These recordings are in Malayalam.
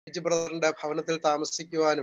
ബിജു ബ്രദറിന്റെ ഭവനത്തിൽ താമസിക്കുവാനും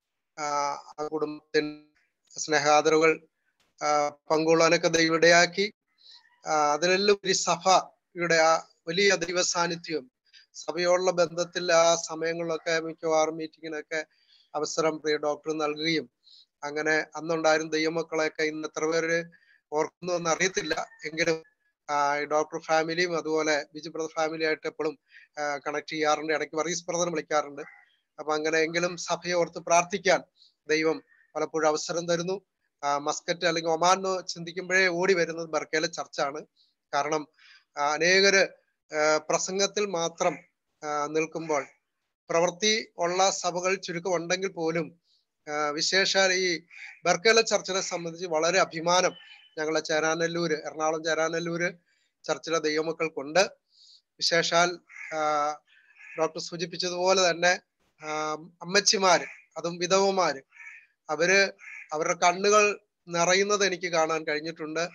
ആ ആ കുടുംബത്തിന് സ്നേഹാദരവുകൾ ആ, പങ്കുകൊള്ളാനൊക്കെ ദൈവം ഇടയാക്കി ആ, അതിലെല്ലാം ഒരു സഭയുടെ ആ വലിയ ദൈവ സാന്നിധ്യവും സഭയോടുള്ള ബന്ധത്തിൽ ആ സമയങ്ങളിലൊക്കെ മിക്കവാറും മീറ്റിങ്ങിനൊക്കെ അവസരം പ്രിയ ഡോക്ടർ നൽകുകയും അങ്ങനെ അന്നുണ്ടായിരുന്ന ദൈവമക്കളെയൊക്കെ ഇന്ന് എത്ര പേര് ഓർക്കുന്നു എന്ന് അറിയത്തില്ല എങ്കിലും ആ, ഈ ഡോക്ടർ ഫാമിലിയും അതുപോലെ ബിജു ബ്രദർ ഫാമിലി ആയിട്ട് എപ്പോഴും കണക്ട് ചെയ്യാറുണ്ട് ഇടയ്ക്ക് വർഗീസ് ബ്രദർ വിളിക്കാറുണ്ട് അപ്പൊ അങ്ങനെ എങ്കിലും സഭയെ ഓർത്ത് പ്രാർത്ഥിക്കാൻ ദൈവം പലപ്പോഴും അവസരം തരുന്നു ആ, മസ്കറ്റ് അല്ലെങ്കിൽ ഒമാൻ എന്ന് ചിന്തിക്കുമ്പോഴേ ഓടി വരുന്നത് ബർക്കയിലെ ചർച്ചാണ് കാരണം ആ, അനേകര് ആ, പ്രസംഗത്തിൽ മാത്രം ആ, നിൽക്കുമ്പോൾ പ്രവൃത്തി ഉള്ള സഭകൾ ചുരുക്കം ഉണ്ടെങ്കിൽ പോലും ആ, വിശേഷാൽ ഈ ബർക്കയിലെ ചർച്ചിനെ സംബന്ധിച്ച് വളരെ അഭിമാനം ഞങ്ങളെ ചേരാനല്ലൂര് എറണാകുളം ചേരാനല്ലൂര് ചർച്ചിലെ ദൈവമക്കൾക്കുണ്ട് വിശേഷാൽ ആ, ഡോക്ടർ സൂചിപ്പിച്ചതുപോലെ തന്നെ ആ, അമ്മച്ചിമാര് അതും വിധവമാര് അവര് അവരുടെ കണ്ണുകൾ നിറയുന്നത് എനിക്ക് കാണാൻ കഴിഞ്ഞിട്ടുണ്ട്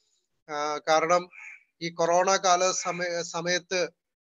ആ, കാരണം ഈ കൊറോണ കാല സമയ സമയത്ത്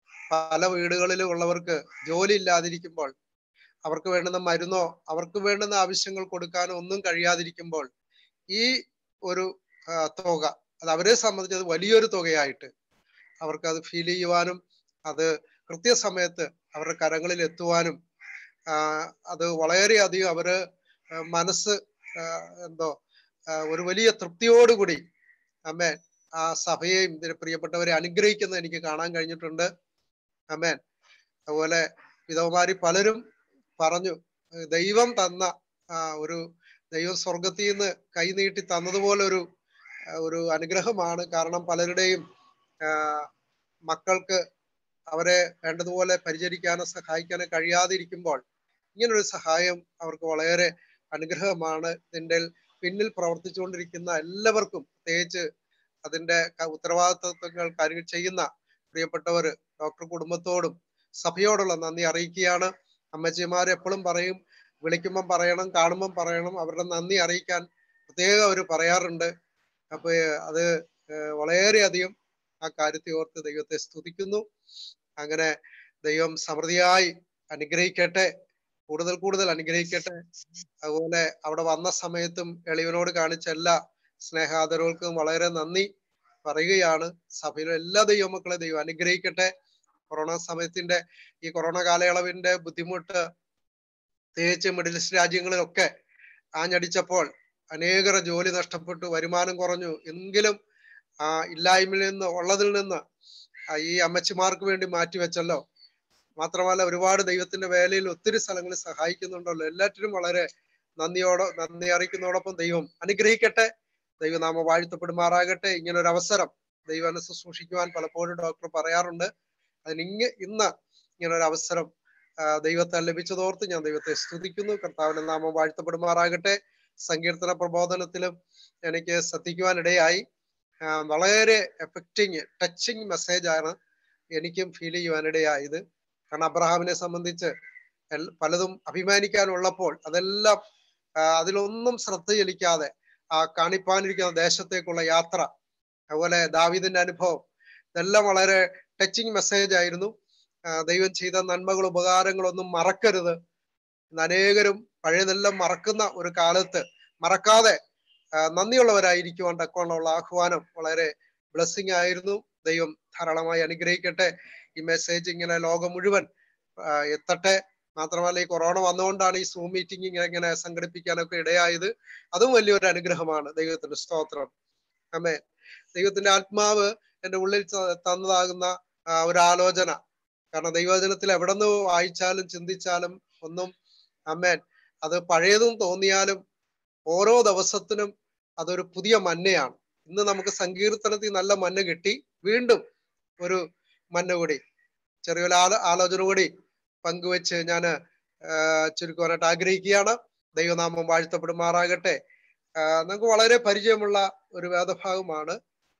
പല വീടുകളിലും ഉള്ളവർക്ക് ജോലി ഇല്ലാതിരിക്കുമ്പോൾ അവർക്ക് വേണ്ടുന്ന മരുന്നോ അവർക്ക് വേണ്ടുന്ന ആവശ്യങ്ങൾ കൊടുക്കാനോ ഒന്നും കഴിയാതിരിക്കുമ്പോൾ ഈ ഒരു ആ, തുക അത് അവരെ സംബന്ധിച്ച് അത് വലിയൊരു തുകയായിട്ട് അവർക്ക് അത് ഫീൽ ചെയ്യുവാനും അത് കൃത്യസമയത്ത് അവരുടെ കരങ്ങളിൽ എത്തുവാനും ആ, അത് വളരെയധികം അവര് ആ, മനസ്സ് ആ, എന്തോ ആ, ഒരു വലിയ തൃപ്തിയോടുകൂടി അമ്മേ ആ സഭയെയും ഇതിന് പ്രിയപ്പെട്ടവരെ അനുഗ്രഹിക്കുന്നത് എനിക്ക് കാണാൻ കഴിഞ്ഞിട്ടുണ്ട് അമ്മേൻ അതുപോലെ വിധവമാരി പലരും പറഞ്ഞു ഏഹ് ദൈവം തന്ന ആ ഒരു ദൈവം സ്വർഗത്തിൽ നിന്ന് കൈനീട്ടി തന്നതുപോലെ ഒരു ആ, ഒരു അനുഗ്രഹമാണ് കാരണം പലരുടെയും ആ, മക്കൾക്ക് അവരെ വേണ്ടതുപോലെ പരിചരിക്കാനോ സഹായിക്കാനോ കഴിയാതെ ഇരിക്കുമ്പോൾ ഇങ്ങനൊരു സഹായം അവർക്ക് വളരെ അനുഗ്രഹമാണ് ഇതിന്റെ പിന്നിൽ പ്രവർത്തിച്ചുകൊണ്ടിരിക്കുന്ന എല്ലാവർക്കും പ്രത്യേകിച്ച് അതിന്റെ ക- ഉത്തരവാദിത്വങ്ങൾ കാര്യങ്ങൾ ചെയ്യുന്ന പ്രിയപ്പെട്ടവർ ഡോക്ടർ കുടുംബത്തോടും സഭയോടുള്ള നന്ദി അറിയിക്കുകയാണ് അമ്മച്ചിമാർ എപ്പോഴും പറയും വിളിക്കുമ്പം പറയണം കാണുമ്പം പറയണം അവരുടെ നന്ദി അറിയിക്കാൻ പ്രത്യേകം അവർ പറയാറുണ്ട് അപ്പൊ ഏഹ് അത് ഏഹ് വളരെയധികം ആ കാര്യത്തെ ഓർത്ത് ദൈവത്തെ സ്തുതിക്കുന്നു അങ്ങനെ ദൈവം സമൃദ്ധിയായി അനുഗ്രഹിക്കട്ടെ കൂടുതൽ കൂടുതൽ അനുഗ്രഹിക്കട്ടെ അതുപോലെ അവിടെ വന്ന സമയത്തും എളിയവനോട് കാണിച്ച എല്ലാ സ്നേഹാദരവുകൾക്കും വളരെ നന്ദി പറയുകയാണ് സഭയിലെ എല്ലാ ദൈവമക്കളെ ദൈവം അനുഗ്രഹിക്കട്ടെ കൊറോണ സമയത്തിന്റെ ഈ കൊറോണ കാലയളവിന്റെ ബുദ്ധിമുട്ട് പ്രത്യേകിച്ച് മിഡിൽ ഈസ്റ്റ് രാജ്യങ്ങളിലൊക്കെ ആഞ്ഞടിച്ചപ്പോൾ അനേകർ ജോലി നഷ്ടപ്പെട്ടു വരുമാനം കുറഞ്ഞു എങ്കിലും ആ ഇല്ലായ്മയിൽ നിന്ന് ഉള്ളതിൽ നിന്ന് ആ ഈ അമ്മച്ചിമാർക്ക് വേണ്ടി മാറ്റിവെച്ചല്ലോ മാത്രമല്ല ഒരുപാട് ദൈവത്തിന്റെ വേലയിൽ ഒത്തിരി സ്ഥലങ്ങളിൽ സഹായിക്കുന്നുണ്ടല്ലോ എല്ലാറ്റിനും വളരെ നന്ദിയോടെ നന്ദി അറിയിക്കുന്നതോടൊപ്പം ദൈവം അനുഗ്രഹിക്കട്ടെ ദൈവനാമ വാഴ്ത്തപ്പെടുമാറാകട്ടെ ഇങ്ങനെ ഒരു അവസരം ദൈവം ശുശ്രൂഷിക്കുവാൻ പലപ്പോഴും ഡോക്ടർ പറയാറുണ്ട് അതിന് ഇങ്ങ ഇന്ന് ഇങ്ങനെ ഒരു അവസരം ആ, ദൈവത്താൽ ലഭിച്ചതോർത്ത് ഞാൻ ദൈവത്തെ സ്തുതിക്കുന്നു കർത്താവിന്റെ നാമം വാഴ്ത്തപ്പെടുമാറാകട്ടെ സങ്കീർത്തന പ്രബോധനത്തിലും എനിക്ക് ശ്രദ്ധിക്കുവാൻ ഇടയായി ആ, വളരെ എഫക്റ്റിങ് ടച്ചിങ് മെസ്സേജ് ആണ് എനിക്കും ഫീൽ ചെയ്യുവാനിടയായത് കാരണം അബ്രഹാമിനെ സംബന്ധിച്ച് എൽ- പലതും അഭിമാനിക്കാനുള്ളപ്പോൾ അതെല്ലാം ആ, അതിലൊന്നും ശ്രദ്ധ ചെലിക്കാതെ ആ കാണിപ്പാനിരിക്കുന്ന ദേശത്തേക്കുള്ള യാത്ര അതുപോലെ ദാവീദിന്റെ അനുഭവം ഇതെല്ലാം വളരെ ടച്ചിങ് മെസ്സേജ് ആയിരുന്നു ആ, ദൈവം ചെയ്ത നന്മകൾ ഉപകാരങ്ങളൊന്നും മറക്കരുത് ഇന്ന് അനേകരും പഴയതെല്ലാം മറക്കുന്ന ഒരു കാലത്ത് മറക്കാതെ ആ, നന്ദിയുള്ളവരായിരിക്കുവാൻ തക്കവണ്ണമുള്ള ആഹ്വാനം വളരെ ബ്ലെസ്സിങ് ആയിരുന്നു ദൈവം ധാരാളമായി അനുഗ്രഹിക്കട്ടെ ഈ മെസ്സേജ് ഇങ്ങനെ ലോകം മുഴുവൻ ആ, എത്തട്ടെ മാത്രമല്ല ഈ കൊറോണ വന്നുകൊണ്ടാണ് ഈ സൂം മീറ്റിംഗ് ഇങ്ങനെ ഇങ്ങനെ സംഘടിപ്പിക്കാനൊക്കെ ഇടയായത് അതും വലിയൊരു അനുഗ്രഹമാണ് ദൈവത്തിന്റെ സ്തോത്രം അമ്മേ ദൈവത്തിന്റെ ആത്മാവ് എൻ്റെ ഉള്ളിൽ ത- തന്നതാകുന്ന ആ, ഒരു ആലോചന കാരണം ദൈവവചനത്തിൽ എവിടെ നിന്ന് വായിച്ചാലും ചിന്തിച്ചാലും ഒന്നും അമ്മേൻ അത് പഴയതും തോന്നിയാലും ഓരോ ദിവസത്തിനും അതൊരു പുതിയ മന്നയാണ് ഇന്ന് നമുക്ക് സങ്കീർത്തനത്തിൽ നല്ല മന്ന കിട്ടി വീണ്ടും ഒരു മന്ന കൂടി ചെറിയൊരു ആലോ ആലോചന കൂടി പങ്കുവെച്ച് ഞാൻ ചുരുക്കുവാനായിട്ട് ആഗ്രഹിക്കുകയാണ് ദൈവനാമം വാഴ്ത്തപ്പെടുമാറാകട്ടെ ആ, നമുക്ക് വളരെ പരിചയമുള്ള ഒരു വേദഭാഗമാണ്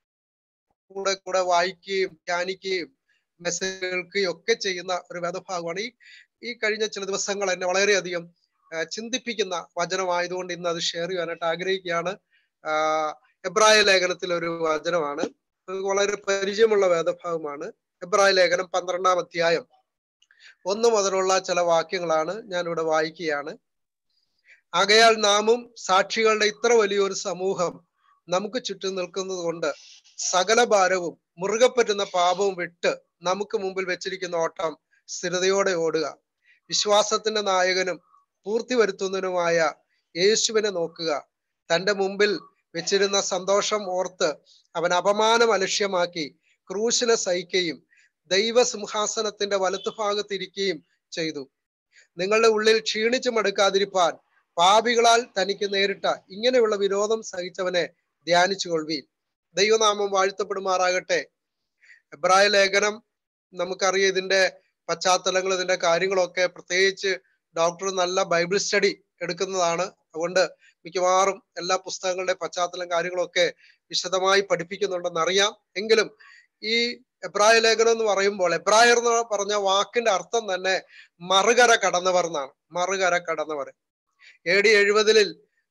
കൂടെ കൂടെ വായിക്കുകയും ധ്യാനിക്കുകയും മെസ്സേജ് കേൾക്കുകയും ഒക്കെ ചെയ്യുന്ന ഒരു വേദഭാഗമാണ് ഈ ഈ കഴിഞ്ഞ ചില ദിവസങ്ങൾ എന്നെ വളരെയധികം ആ, ചിന്തിപ്പിക്കുന്ന വചനമായതുകൊണ്ട് ഇന്ന് അത് ഷെയർ ചെയ്യാനായിട്ട് ആഗ്രഹിക്കുകയാണ് ആ, എബ്രായ ലേഖനത്തിലെ ഒരു വചനമാണ് അത് വളരെ പരിചയമുള്ള വേദഭാഗമാണ് എബ്രായ ലേഖനം പന്ത്രണ്ടാം അധ്യായം ഒന്ന് മുതലുള്ള ചില വാക്യങ്ങളാണ് ഞാൻ ഇവിടെ വായിക്കുകയാണ് ആകയാൽ നാമും സാക്ഷികളുടെ ഇത്ര വലിയൊരു സമൂഹം നമുക്ക് ചുറ്റും നിൽക്കുന്നത് കൊണ്ട് സകല ഭാരവും മുറുകെ പറ്റുന്ന പാപവും വിട്ട് നമുക്ക് മുമ്പിൽ വെച്ചിരിക്കുന്ന ഓട്ടം സ്ഥിരതയോടെ ഓടുക വിശ്വാസത്തിന്റെ നായകനും പൂർത്തി വരുത്തുന്നതിനുമായ യേശുവിനെ നോക്കുക തന്റെ മുമ്പിൽ വെച്ചിരുന്ന സന്തോഷം ഓർത്ത് അവൻ അപമാനം അലക്ഷ്യമാക്കി ക്രൂശിനെ സഹിക്കുകയും ദൈവസിംഹാസനത്തിന്റെ വലത്തുഭാഗത്തിരിക്കുകയും ചെയ്തു നിങ്ങളുടെ ഉള്ളിൽ ക്ഷീണിച്ചു മടുക്കാതിരിപ്പാൻ പാപികളാൽ തനിക്ക് നേരിട്ട ഇങ്ങനെയുള്ള വിരോധം സഹിച്ചവനെ ധ്യാനിച്ചു കൊള്ളുവീൻ ദൈവനാമം വാഴ്ത്തപ്പെടുമാറാകട്ടെ എബ്രായ ലേഖനം നമുക്കറിയാം ഇതിന്റെ പശ്ചാത്തലങ്ങൾ ഇതിന്റെ കാര്യങ്ങളൊക്കെ പ്രത്യേകിച്ച് ഡോക്ടർ നല്ല ബൈബിൾ സ്റ്റഡി എടുക്കുന്നതാണ് അതുകൊണ്ട് മിക്കവാറും എല്ലാ പുസ്തകങ്ങളുടെ പശ്ചാത്തലം കാര്യങ്ങളൊക്കെ വിശദമായി പഠിപ്പിക്കുന്നുണ്ടെന്ന് അറിയാം എങ്കിലും ഈ എബ്രായ ലേഖനം എന്ന് പറയുമ്പോൾ എബ്രായർ എന്ന് പറഞ്ഞ വാക്കിന്റെ അർത്ഥം തന്നെ മറുകര കടന്നവർ എന്നാണ് മറുകര കടന്നവർ എ ഡി എഴുപതിൽ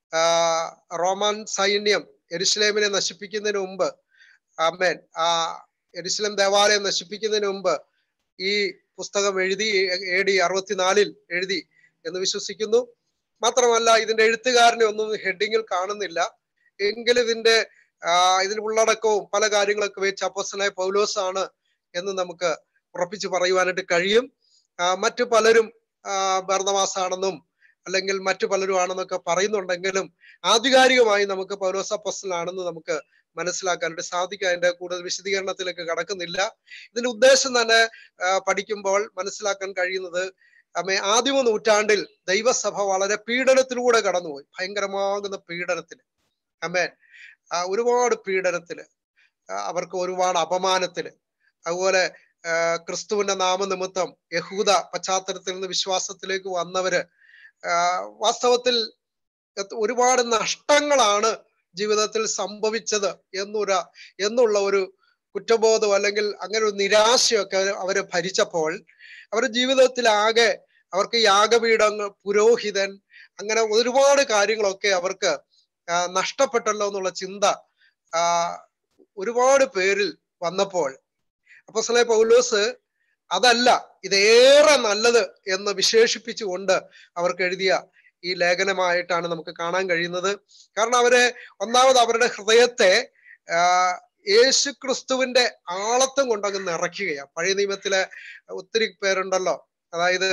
റോമാൻ സൈന്യം എരുസലേമിനെ നശിപ്പിക്കുന്നതിന് മുമ്പ് ആമേൻ ആ എരുസലേം ദേവാലയം നശിപ്പിക്കുന്നതിന് മുമ്പ് ഈ പുസ്തകം എഴുതി എ ഡി അറുപത്തിനാലിൽ എഴുതി എന്ന് വിശ്വസിക്കുന്നു മാത്രമല്ല ഇതിന്റെ എഴുത്തുകാരനെ ഒന്നും ഹെഡിങ്ങിൽ കാണുന്നില്ല എങ്കിലും ഇതിന്റെ ആ ഇതിന്റെ ഉള്ളടക്കവും പല കാര്യങ്ങളൊക്കെ വെച്ച് അപ്പോസ്റ്റലായ പൗലോസ് ആണ് എന്ന് നമുക്ക് ഉറപ്പിച്ച് പറയുവാനായിട്ട് കഴിയും ആ, മറ്റു പലരും ഭരണവാസ ആണെന്നും അല്ലെങ്കിൽ മറ്റു പലരും ആണെന്നൊക്കെ പറയുന്നുണ്ടെങ്കിലും ആധികാരികമായി നമുക്ക് പൗലോസ് അപ്പോസ്റ്റലാണെന്ന് നമുക്ക് മനസ്സിലാക്കാനായിട്ട് സാധിക്കും അതിന്റെ കൂടുതൽ വിശദീകരണത്തിലേക്ക് കടക്കുന്നില്ല ഇതിന്റെ ഉദ്ദേശം തന്നെ ആ, പഠിക്കുമ്പോൾ മനസ്സിലാക്കാൻ കഴിയുന്നത് അമ്മേ ആദിമ നൂറ്റാണ്ടിൽ ദൈവസഭ വളരെ പീഡനത്തിലൂടെ കടന്നുപോയി ഭയങ്കരമാകുന്ന പീഡനത്തിൽ അമ്മേ ആ, ഒരുപാട് പീഡനത്തില് ആ, അവർക്ക് ഒരുപാട് അപമാനത്തില് അതുപോലെ ആ, ക്രിസ്തുവിന്റെ നാമനിമിത്തം യഹൂദ പശ്ചാത്തലത്തിൽ നിന്ന് വിശ്വാസത്തിലേക്ക് വന്നവര് ആ, വാസ്തവത്തിൽ എത്ര- ഒരുപാട് നഷ്ടങ്ങളാണ് ജീവിതത്തിൽ സംഭവിച്ചത് എന്നൊരു എന്നുള്ള ഒരു കുറ്റബോധം അല്ലെങ്കിൽ അങ്ങനെ ഒരു നിരാശയൊക്കെ അവര് അവര് ഭരിച്ചപ്പോൾ അവരുടെ ജീവിതത്തിലാകെ അവർക്ക് യാഗപീഠങ്ങൾ പുരോഹിതൻ അങ്ങനെ ഒരുപാട് കാര്യങ്ങളൊക്കെ അവർക്ക് ആ, നഷ്ടപ്പെട്ടല്ലോ എന്നുള്ള ചിന്ത ആ, ഒരുപാട് പേരിൽ വന്നപ്പോൾ അപ്പോസ്തലനായ പൗലോസ് അതല്ല ഇതേറെ നല്ലത് എന്ന് വിശേഷിപ്പിച്ചുകൊണ്ട് അവർക്ക് എഴുതിയ ഈ ലേഖനമായിട്ടാണ് നമുക്ക് കാണാൻ കഴിയുന്നത് കാരണം അവരെ ഒന്നാമത് അവരുടെ ഹൃദയത്തെ ആ, യേശു ക്രിസ്തുവിന്റെ ആളത്വം കൊണ്ടങ്ങ് നിറയ്ക്കുകയാണ് പഴയ നിയമത്തിലെ ഒത്തിരി പേരുണ്ടല്ലോ അതായത്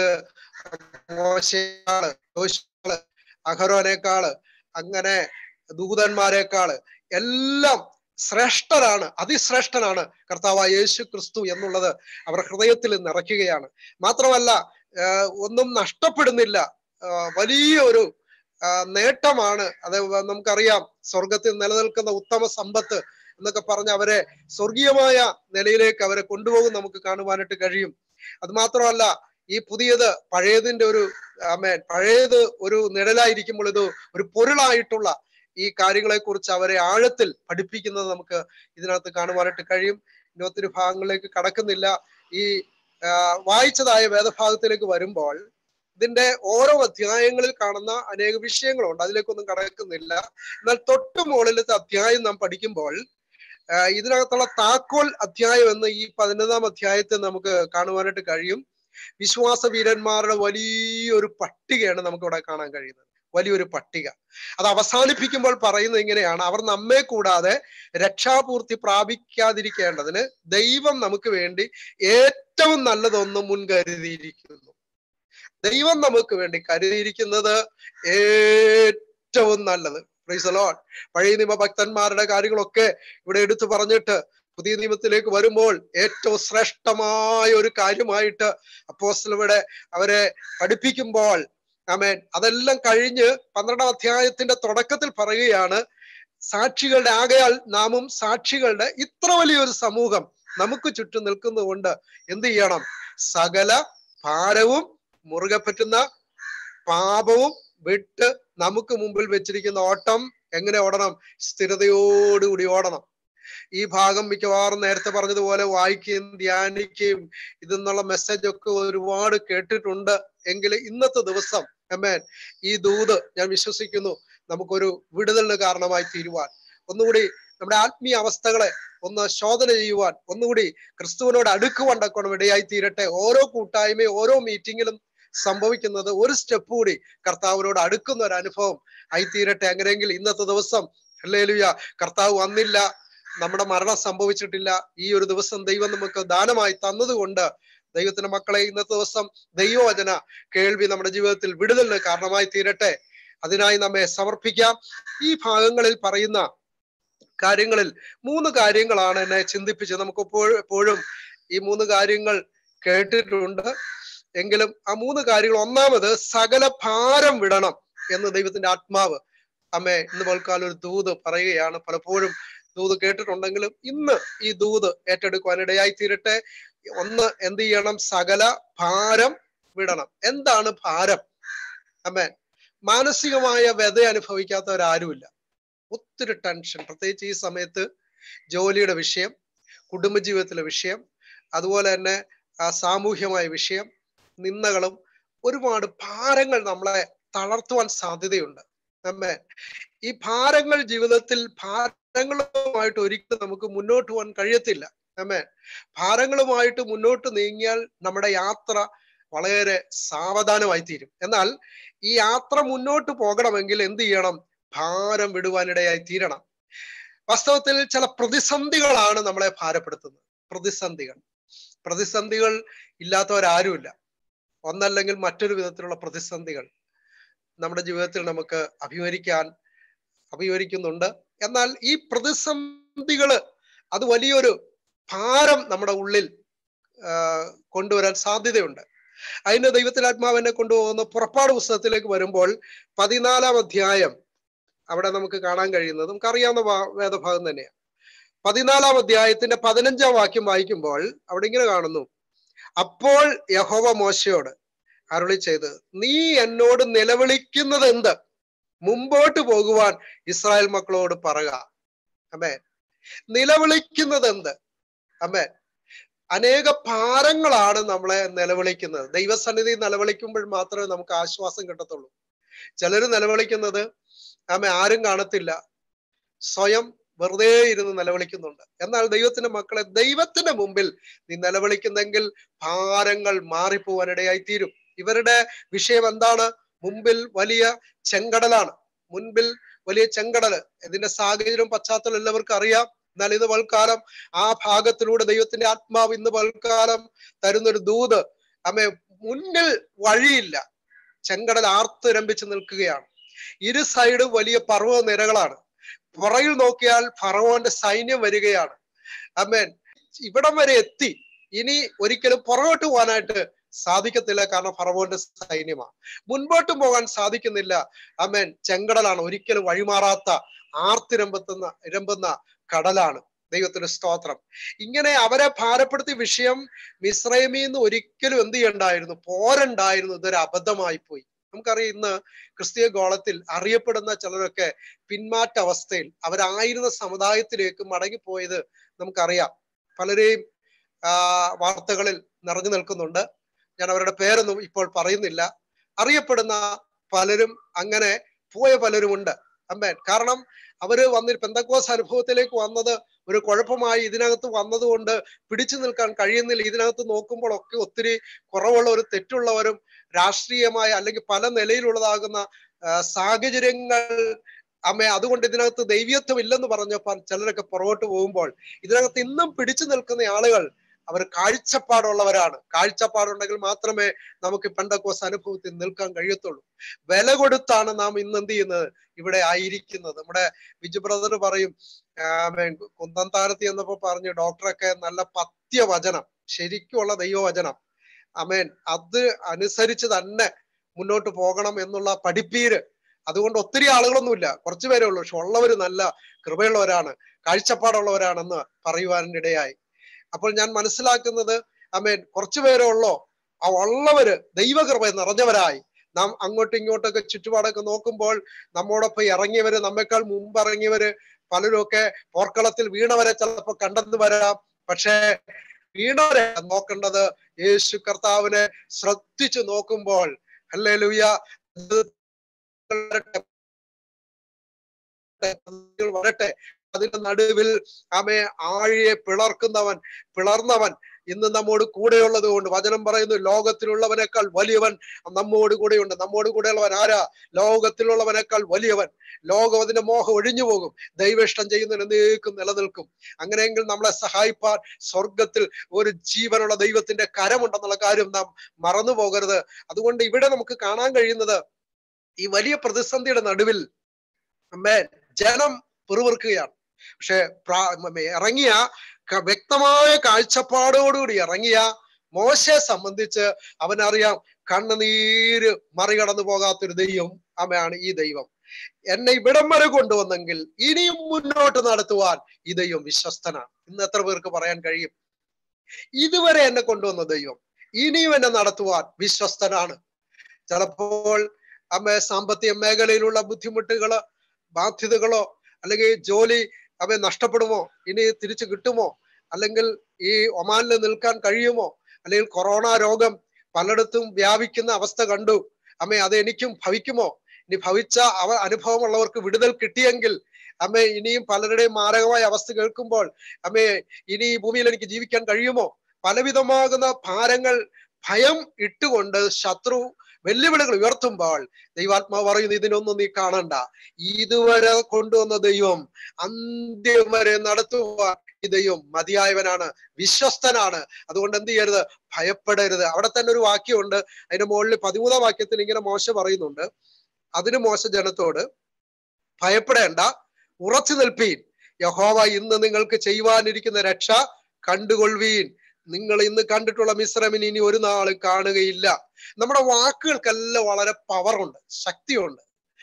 മോശയാള് യോശുവാള് അഹരോനേക്കാള് അങ്ങനെ ദൂതന്മാരെക്കാള് എല്ലാം ശ്രേഷ്ഠരാണ് അതിശ്രേഷ്ഠനാണ് കർത്താവായ യേശു ക്രിസ്തു എന്നുള്ളത് അവർ ഹൃദയത്തിൽ നിറയ്ക്കുകയാണ് മാത്രമല്ല ആഹ് ഒന്നും നഷ്ടപ്പെടുന്നില്ല ആഹ് വലിയൊരു ആഹ് നേട്ടമാണ് അത് നമുക്കറിയാം സ്വർഗത്തിൽ നിലനിൽക്കുന്ന ഉത്തമ സമ്പത്ത് എന്നൊക്കെ പറഞ്ഞ് അവരെ സ്വർഗീയമായ നിലയിലേക്ക് അവരെ കൊണ്ടുപോകും നമുക്ക് കാണുവാനായിട്ട് കഴിയും അത് മാത്രമല്ല ഈ പുതിയത് പഴയതിന്റെ ഒരു ആമേൻ പഴയത് ഒരു നിഴലായിരിക്കുമ്പോൾ ഇത് ഒരു പൊരുളായിട്ടുള്ള ഈ കാര്യങ്ങളെ കുറിച്ച് അവരെ ആഴത്തിൽ പഠിപ്പിക്കുന്നത് നമുക്ക് ഇതിനകത്ത് കാണുവാനായിട്ട് കഴിയും ഇനി ഒത്തിരി ഭാഗങ്ങളിലേക്ക് കടക്കുന്നില്ല ഈ ആ, വായിച്ചതായ വേദഭാഗത്തിലേക്ക് വരുമ്പോൾ ഇതിന്റെ ഓരോ അധ്യായങ്ങളിൽ കാണുന്ന അനേക വിഷയങ്ങളുണ്ട് അതിലേക്കൊന്നും കടക്കുന്നില്ല എന്നാൽ തൊട്ടു മുകളിലത്തെ അധ്യായം നാം പഠിക്കുമ്പോൾ ആ, ഇതിനകത്തുള്ള താക്കോൽ അധ്യായം എന്ന് ഈ പതിനൊന്നാം അധ്യായത്തിൽ നമുക്ക് കാണുവാനായിട്ട് കഴിയും വിശ്വാസ വീരന്മാരുടെ വലിയൊരു പട്ടികയാണ് നമുക്ക് ഇവിടെ കാണാൻ കഴിയുന്നത് വലിയൊരു പട്ടിക അത് അവസാനിപ്പിക്കുമ്പോൾ പറയുന്നത് ഇങ്ങനെയാണ് അവർ നമ്മെ കൂടാതെ രക്ഷാപൂർത്തി പ്രാപിക്കാതിരിക്കേണ്ടതിന് ദൈവം നമുക്ക് വേണ്ടി ഏറ്റവും നല്ലതൊന്നും മുൻകരുതിയിരിക്കുന്നു ദൈവം നമുക്ക് വേണ്ടി കരുതിയിരിക്കുന്നത് ഏറ്റവും നല്ലത് പ്രൈസ് ലോഡ് പഴയ നിയമ ഭക്തന്മാരുടെ കാര്യങ്ങളൊക്കെ ഇവിടെ എടുത്തു പറഞ്ഞിട്ട് പുതിയ നിയമത്തിലേക്ക് വരുമ്പോൾ ഏറ്റവും ശ്രേഷ്ഠമായ ഒരു കാര്യമായിട്ട് അപ്പോസ്റ്റൽ ഇവിടെ അവരെ പഠിപ്പിക്കുമ്പോൾ ആമേൻ അതെല്ലാം കഴിഞ്ഞ് പന്ത്രണ്ടാം അധ്യായത്തിന്റെ തുടക്കത്തിൽ പറയുകയാണ് സാക്ഷികളുടെ ആകയാൽ നാമും സാക്ഷികളുടെ ഇത്ര വലിയൊരു സമൂഹം നമുക്ക് ചുറ്റും നിൽക്കുന്നതുകൊണ്ട് എന്ത് ചെയ്യണം സകല ഭാരവും മുറുകെ പറ്റുന്ന പാപവും വിട്ട് നമുക്ക് മുമ്പിൽ വെച്ചിരിക്കുന്ന ഓട്ടം എങ്ങനെ ഓടണം സ്ഥിരതയോടുകൂടി ഓടണം ഈ ഭാഗം മിക്കവാറും നേരത്തെ പറഞ്ഞതുപോലെ വായിക്കുകയും ധ്യാനിക്കുകയും ഇതെന്നുള്ള മെസ്സേജ് ഒക്കെ ഒരുപാട് കേട്ടിട്ടുണ്ട് എങ്കിൽ ഇന്നത്തെ ദിവസം അമ്മേൻ ഈ ദൂത് ഞാൻ വിശ്വസിക്കുന്നു നമുക്കൊരു വിടുതലിന് കാരണമായി തീരുവാൻ ഒന്നുകൂടി നമ്മുടെ ആത്മീയ അവസ്ഥകളെ ഒന്ന് ശോധന ചെയ്യുവാൻ ഒന്നുകൂടി ക്രിസ്തുവിനോട് അടുക്കുവാൻ തക്കോണം ഇടയായി തീരട്ടെ ഓരോ കൂട്ടായ്മയും ഓരോ മീറ്റിങ്ങിലും സംഭവിക്കുന്നത് ഒരു സ്റ്റെപ്പ് കൂടി കർത്താവിനോട് അടുക്കുന്ന ഒരു അനുഭവം ആയി തീരട്ടെ അങ്ങനെയെങ്കിൽ ഇന്നത്തെ ദിവസം ഹല്ലേലൂയ കർത്താവ് വന്നില്ല നമ്മുടെ മരണം സംഭവിച്ചിട്ടില്ല ഈ ഒരു ദിവസം ദൈവം നമുക്ക് ദാനമായി തന്നതുകൊണ്ട് ദൈവത്തിന്റെ മക്കളെ ഇന്നത്തെ ദിവസം ദൈവവചന കേൾവി നമ്മുടെ ജീവിതത്തിൽ വിടുതലിന് കാരണമായി തീരട്ടെ അതിനായി നമ്മെ സമർപ്പിക്കാം ഈ ഭാഗങ്ങളിൽ പറയുന്ന കാര്യങ്ങളിൽ മൂന്ന് കാര്യങ്ങളാണ് എന്നെ ചിന്തിപ്പിച്ചത് നമുക്ക് എപ്പോഴും എപ്പോഴും ഈ മൂന്ന് കാര്യങ്ങൾ കേട്ടിട്ടുണ്ട് എങ്കിലും ആ മൂന്ന് കാര്യങ്ങൾ ഒന്നാമത് സകല ഭാരം വിടണം എന്ന് ദൈവത്തിന്റെ ആത്മാവ് അമ്മേ ഇന്ന് പോൽക്കാലം ഒരു ദൂത് പറയുകയാണ് പലപ്പോഴും ദൂത് കേട്ടിട്ടുണ്ടെങ്കിലും ഇന്ന് ഈ ദൂത് ഏറ്റെടുക്കുവാൻ ഇടയായി തീരട്ടെ ഒന്ന് എന്ത് ചെയ്യണം സകല ഭാരം വിടണം എന്താണ് ഭാരം അമ്മേ മാനസികമായ വ്യത അനുഭവിക്കാത്തവരാരുമില്ല ഒത്തിരി ടെൻഷൻ പ്രത്യേകിച്ച് ഈ സമയത്ത് ജോലിയുടെ വിഷയം കുടുംബജീവിതത്തിലെ വിഷയം അതുപോലെ തന്നെ ആ സാമൂഹ്യമായ വിഷയം നിന്ദകളും ഒരുപാട് ഭാരങ്ങൾ നമ്മളെ തളർത്തുവാൻ സാധ്യതയുണ്ട് നമ്മെ ഈ ഭാരങ്ങൾ ജീവിതത്തിൽ ഭാരങ്ങളുമായിട്ട് ഒരിക്കലും നമുക്ക് മുന്നോട്ട് പോകാൻ കഴിയത്തില്ല നമ്മെ ഭാരങ്ങളുമായിട്ട് മുന്നോട്ട് നീങ്ങിയാൽ നമ്മുടെ യാത്ര വളരെ സാവധാനമായി തീരും എന്നാൽ ഈ യാത്ര മുന്നോട്ട് പോകണമെങ്കിൽ എന്ത് ചെയ്യണം ഭാരം വിടുവാനിടയായി തീരണം വാസ്തവത്തിൽ ചില പ്രതിസന്ധികളാണ് നമ്മളെ ഭാരപ്പെടുത്തുന്നത് പ്രതിസന്ധികൾ പ്രതിസന്ധികൾ ഇല്ലാത്തവരാരുമില്ല ഒന്നല്ലെങ്കിൽ മറ്റൊരു വിധത്തിലുള്ള പ്രതിസന്ധികൾ നമ്മുടെ ജീവിതത്തിൽ നമുക്ക് അഭിമുഖിക്കാൻ അഭിമുഖിക്കുന്നുണ്ട് എന്നാൽ ഈ പ്രതിസന്ധികള് അത് വലിയൊരു ഭാരം നമ്മുടെ ഉള്ളിൽ കൊണ്ടുവരാൻ സാധ്യതയുണ്ട് അതിന് ദൈവത്തിന്റെ ആത്മാവിനെ കൊണ്ടുപോകുന്ന പുറപ്പാട് പുസ്തകത്തിലേക്ക് വരുമ്പോൾ പതിനാലാം അധ്യായം അവിടെ നമുക്ക് കാണാൻ കഴിയുന്നത് നമുക്കറിയാവുന്ന വേദഭാഗം തന്നെയാണ് പതിനാലാം അധ്യായത്തിന്റെ പതിനഞ്ചാം വാക്യം വായിക്കുമ്പോൾ അവിടെ ഇങ്ങനെ കാണുന്നു അപ്പോൾ യഹോവ മോശയോട് അരുളി ചെയ്ത് നീ എന്നോട് നിലവിളിക്കുന്നത് എന്ത് മുമ്പോട്ട് പോകുവാൻ ഇസ്രായേൽ മക്കളോട് പറയുക അമ്മേ നിലവിളിക്കുന്നത് എന്ത് അമ്മേ അനേക ഭാരങ്ങളാണ് നമ്മളെ നിലവിളിക്കുന്നത് ദൈവസന്നിധി നിലവിളിക്കുമ്പോൾ മാത്രമേ നമുക്ക് ആശ്വാസം കിട്ടത്തുള്ളൂ ചിലര് നിലവിളിക്കുന്നത് ആമെ ആരും കാണത്തില്ല സ്വയം വെറുതെ ഇരുന്ന് നിലവിളിക്കുന്നുണ്ട് എന്നാൽ ദൈവത്തിന്റെ മക്കളെ ദൈവത്തിന്റെ മുമ്പിൽ നീ നിലവിളിക്കുന്നെങ്കിൽ ഭാരങ്ങൾ മാറിപ്പോവാനിടയായി തീരും ഇവരുടെ വിഷയം എന്താണ് മുമ്പിൽ വലിയ ചെങ്കടലാണ് മുൻപിൽ വലിയ ചെങ്കടല് ഇതിന്റെ സാഹചര്യം പശ്ചാത്തലം എല്ലാവർക്കും അറിയാം എന്നാൽ ഇന്ന് പൽക്കാലം ആ ഭാഗത്തിലൂടെ ദൈവത്തിന്റെ ആത്മാവ് ഇന്ന് പൽക്കാലം തരുന്നൊരു ദൂത് അമ്മ മുന്നിൽ വഴിയില്ല ചെങ്കടൽ ആർത്തുരമ്പിച്ച് നിൽക്കുകയാണ് ഇരു സൈഡും വലിയ പർവ്വത നിരകളാണ് പുറകിൽ നോക്കിയാൽ ഫറവോന്റെ സൈന്യം വരികയാണ് അമ്മേൻ ഇവിടം വരെ എത്തി ഇനി ഒരിക്കലും പുറകോട്ട് പോകാനായിട്ട് സാധിക്കത്തില്ല കാരണം ഫറവോന്റെ സൈന്യമാണ് മുൻപോട്ട് പോകാൻ സാധിക്കുന്നില്ല അമ്മേൻ ചെങ്കടലാണ് ഒരിക്കലും വഴിമാറാത്ത ആർത്തിരമ്പത്തുന്ന ഇരമ്പുന്ന കടലാണ് ദൈവത്തിന്റെ സ്തോത്രം ഇങ്ങനെ അവരെ ഭാരപ്പെടുത്തിയ വിഷയം മിശ്രൈമിന്ന് ഒരിക്കലും എന്ത് ചെയ്യണ്ടായിരുന്നു പോരണ്ടായിരുന്നു ഇതൊരു അബദ്ധമായി പോയി നമുക്കറിയാം ഇന്ന് ക്രിസ്തീയ ഗോളത്തിൽ അറിയപ്പെടുന്ന ചിലരൊക്കെ പിന്മാറ്റ അവസ്ഥയിൽ അവരായിരുന്ന സമുദായത്തിലേക്ക് മടങ്ങിപ്പോയത് നമുക്കറിയാം പലരെയും ആ വാർത്തകളിൽ നിറഞ്ഞു നിൽക്കുന്നുണ്ട് ഞാൻ അവരുടെ പേരൊന്നും ഇപ്പോൾ പറയുന്നില്ല അറിയപ്പെടുന്ന പലരും അങ്ങനെ പോയ പലരുമുണ്ട് അമ്മേൻ കാരണം അവര് വന്നിട്ട് പെന്തക്കോസ് അനുഭവത്തിലേക്ക് വന്നത് ഒരു കുഴപ്പമായി ഇതിനകത്ത് വന്നതുകൊണ്ട് പിടിച്ചു നിൽക്കാൻ കഴിയുന്നില്ല ഇതിനകത്ത് നോക്കുമ്പോൾ ഒക്കെ ഒത്തിരി കുറവുള്ള ഒരു തെറ്റുള്ളവരും രാഷ്ട്രീയമായ അല്ലെങ്കിൽ പല നിലയിലുള്ളതാകുന്ന സാഹചര്യങ്ങൾ അമ്മ അതുകൊണ്ട് ഇതിനകത്ത് ദൈവത്വം ഇല്ലെന്ന് പറഞ്ഞപ്പോൾ ചിലരൊക്കെ പുറകോട്ട് പോകുമ്പോൾ ഇതിനകത്ത് ഇന്നും പിടിച്ചു നിൽക്കുന്ന ആളുകൾ അവർ കാഴ്ചപ്പാടുള്ളവരാണ് കാഴ്ചപ്പാടുണ്ടെങ്കിൽ മാത്രമേ നമുക്ക് പെണ്ടക്കോസ് അനുഭവത്തിൽ നിൽക്കാൻ കഴിയത്തുള്ളൂ വില കൊടുത്താണ് നാം ഇന്ന് എന്ത് ചെയ്യുന്നത് ഇവിടെ ആയിരിക്കുന്നത് നമ്മുടെ വിജു ബ്രദർ പറയും കുന്തം താരത്തി എന്നപ്പോ പറഞ്ഞു ഡോക്ടറൊക്കെ നല്ല പത്യവചനം ശരിക്കുള്ള ദൈവവചനം അമേൻ അത് അനുസരിച്ച് തന്നെ മുന്നോട്ട് പോകണം എന്നുള്ള പഠിപ്പീര് അതുകൊണ്ട് ഒത്തിരി ആളുകളൊന്നുമില്ല കുറച്ചു പേരേ ഉള്ളൂ പക്ഷെ ഉള്ളവര് നല്ല കൃപയുള്ളവരാണ് കാഴ്ചപ്പാടുള്ളവരാണെന്ന് പറയുവാനിടയായി അപ്പോൾ ഞാൻ മനസ്സിലാക്കുന്നത് അമേൻ കുറച്ചു പേരേ ഉള്ളോ ആ ഉള്ളവര് ദൈവകൃപ നിറഞ്ഞവരായി നാം അങ്ങോട്ടും ഇങ്ങോട്ടൊക്കെ ചുറ്റുപാടൊക്കെ നോക്കുമ്പോൾ നമ്മോടൊപ്പം ഇറങ്ങിയവര് നമ്മെക്കാൾ മുമ്പ് ഇറങ്ങിയവര് പലരും ഒക്കെ പോർക്കളത്തിൽ വീണവരെ ചിലപ്പോൾ കണ്ടെന്ന് വരാം പക്ഷേ വീണവരെ നോക്കേണ്ടത് യേശു കർത്താവിനെ ശ്രദ്ധിച്ചു നോക്കുമ്പോൾ അല്ലേ ലൂയ വരട്ടെ അതിന്റെ നടുവിൽ ആമേ ആഴിയെ പിളർക്കുന്നവൻ പിളർന്നവൻ ഇന്ന് നമ്മോട് കൂടെയുള്ളത് കൊണ്ട് വചനം പറയുന്നു ലോകത്തിലുള്ളവനേക്കാൾ വലിയവൻ നമ്മോട് കൂടെയുണ്ട് നമ്മോട് കൂടെയുള്ളവൻ ആരാ ലോകത്തിലുള്ളവനേക്കാൾ വലിയവൻ ലോകം അതിന്റെ മോഹം ഒഴിഞ്ഞു പോകും ദൈവേഷ്ടം ചെയ്യുന്നതിന് എന്നേക്കും നിലനിൽക്കും അങ്ങനെയെങ്കിൽ നമ്മളെ സഹായിപ്പാൻ സ്വർഗത്തിൽ ഒരു ജീവനുള്ള ദൈവത്തിന്റെ കരമുണ്ടെന്നുള്ള കാര്യം നാം മറന്നു പോകരുത് അതുകൊണ്ട് ഇവിടെ നമുക്ക് കാണാൻ കഴിയുന്നത് ഈ വലിയ പ്രതിസന്ധിയുടെ നടുവിൽ അമ്മേ ജനം പിറുവിറുക്കുകയാണ് പക്ഷെ ഇറങ്ങിയ ക- വ്യക്തമായ കാഴ്ചപ്പാടോടുകൂടി ഇറങ്ങിയ മോശയെ സംബന്ധിച്ച് അവനറിയാം കണ്ണുനീര് മറികടന്നു പോകാത്തൊരു ദൈവം അമ്മയാണ് ഈ ദൈവം എന്നെ ഇവിടം വരെ കൊണ്ടുവന്നെങ്കിൽ ഇനിയും മുന്നോട്ട് നടത്തുവാൻ ഈ ദൈവം വിശ്വസ്തനാണ് ഇന്ന് എത്ര പേർക്ക് പറയാൻ കഴിയും ഇതുവരെ എന്നെ കൊണ്ടുവന്ന ദൈവം ഇനിയും എന്നെ നടത്തുവാൻ വിശ്വസ്തനാണ് ചിലപ്പോൾ അമ്മ സാമ്പത്തിക മേഖലയിലുള്ള ബുദ്ധിമുട്ടുകള് ബാധ്യതകളോ അല്ലെങ്കിൽ ജോലി അവ നഷ്ടപ്പെടുമോ ഇനി തിരിച്ചു കിട്ടുമോ അല്ലെങ്കിൽ ഈ ഒമാനിൽ നിൽക്കാൻ കഴിയുമോ അല്ലെങ്കിൽ കൊറോണ രോഗം പലയിടത്തും വ്യാപിക്കുന്ന അവസ്ഥ കണ്ടു അമ്മേ അത് എനിക്കും ഭവിക്കുമോ ഇനി ഭവിച്ച അവ അനുഭവമുള്ളവർക്ക് വിടുതൽ കിട്ടിയെങ്കിൽ അമ്മേ ഇനിയും പലരുടെയും മാരകമായ അവസ്ഥ കേൾക്കുമ്പോൾ അമ്മേ ഇനി ഈ ഭൂമിയിൽ എനിക്ക് ജീവിക്കാൻ കഴിയുമോ പലവിധമാകുന്ന ഭാരങ്ങൾ ഭയം ഇട്ടുകൊണ്ട് ശത്രു വെല്ലുവിളികൾ ഉയർത്തുമ്പോൾ ദൈവാത്മാവ് പറയുന്നു ഇതിനൊന്നും നീ കാണണ്ട ഇതുവരെ കൊണ്ടുവന്ന ദൈവം അന്ത്യം വരെ നടത്തുവാൻ ഈ ദൈവം മതിയായവനാണ് വിശ്വസ്തനാണ് അതുകൊണ്ട് എന്ത് ചെയ്യരുത് ഭയപ്പെടരുത് അവിടെ തന്നെ ഒരു വാക്യമുണ്ട് അതിന്റെ മുകളിൽ പതിമൂന്നാം വാക്യത്തിൽ ഇങ്ങനെ മോശ പറയുന്നുണ്ട് അതിന് മോശ ജനത്തോട് ഭയപ്പെടേണ്ട ഉറച്ചു നിൽപ്പീൻ യഹോവ ഇന്ന് നിങ്ങൾക്ക് ചെയ്യുവാനിരിക്കുന്ന രക്ഷ കണ്ടുകൊള്ളുവീൻ നിങ്ങൾ ഇന്ന് കണ്ടിട്ടുള്ള മിശ്രമിന് ഇനി ഒരു നാൾ കാണുകയില്ല നമ്മുടെ വാക്കുകൾക്കെല്ലാം വളരെ പവറുണ്ട് ശക്തിയുണ്ട്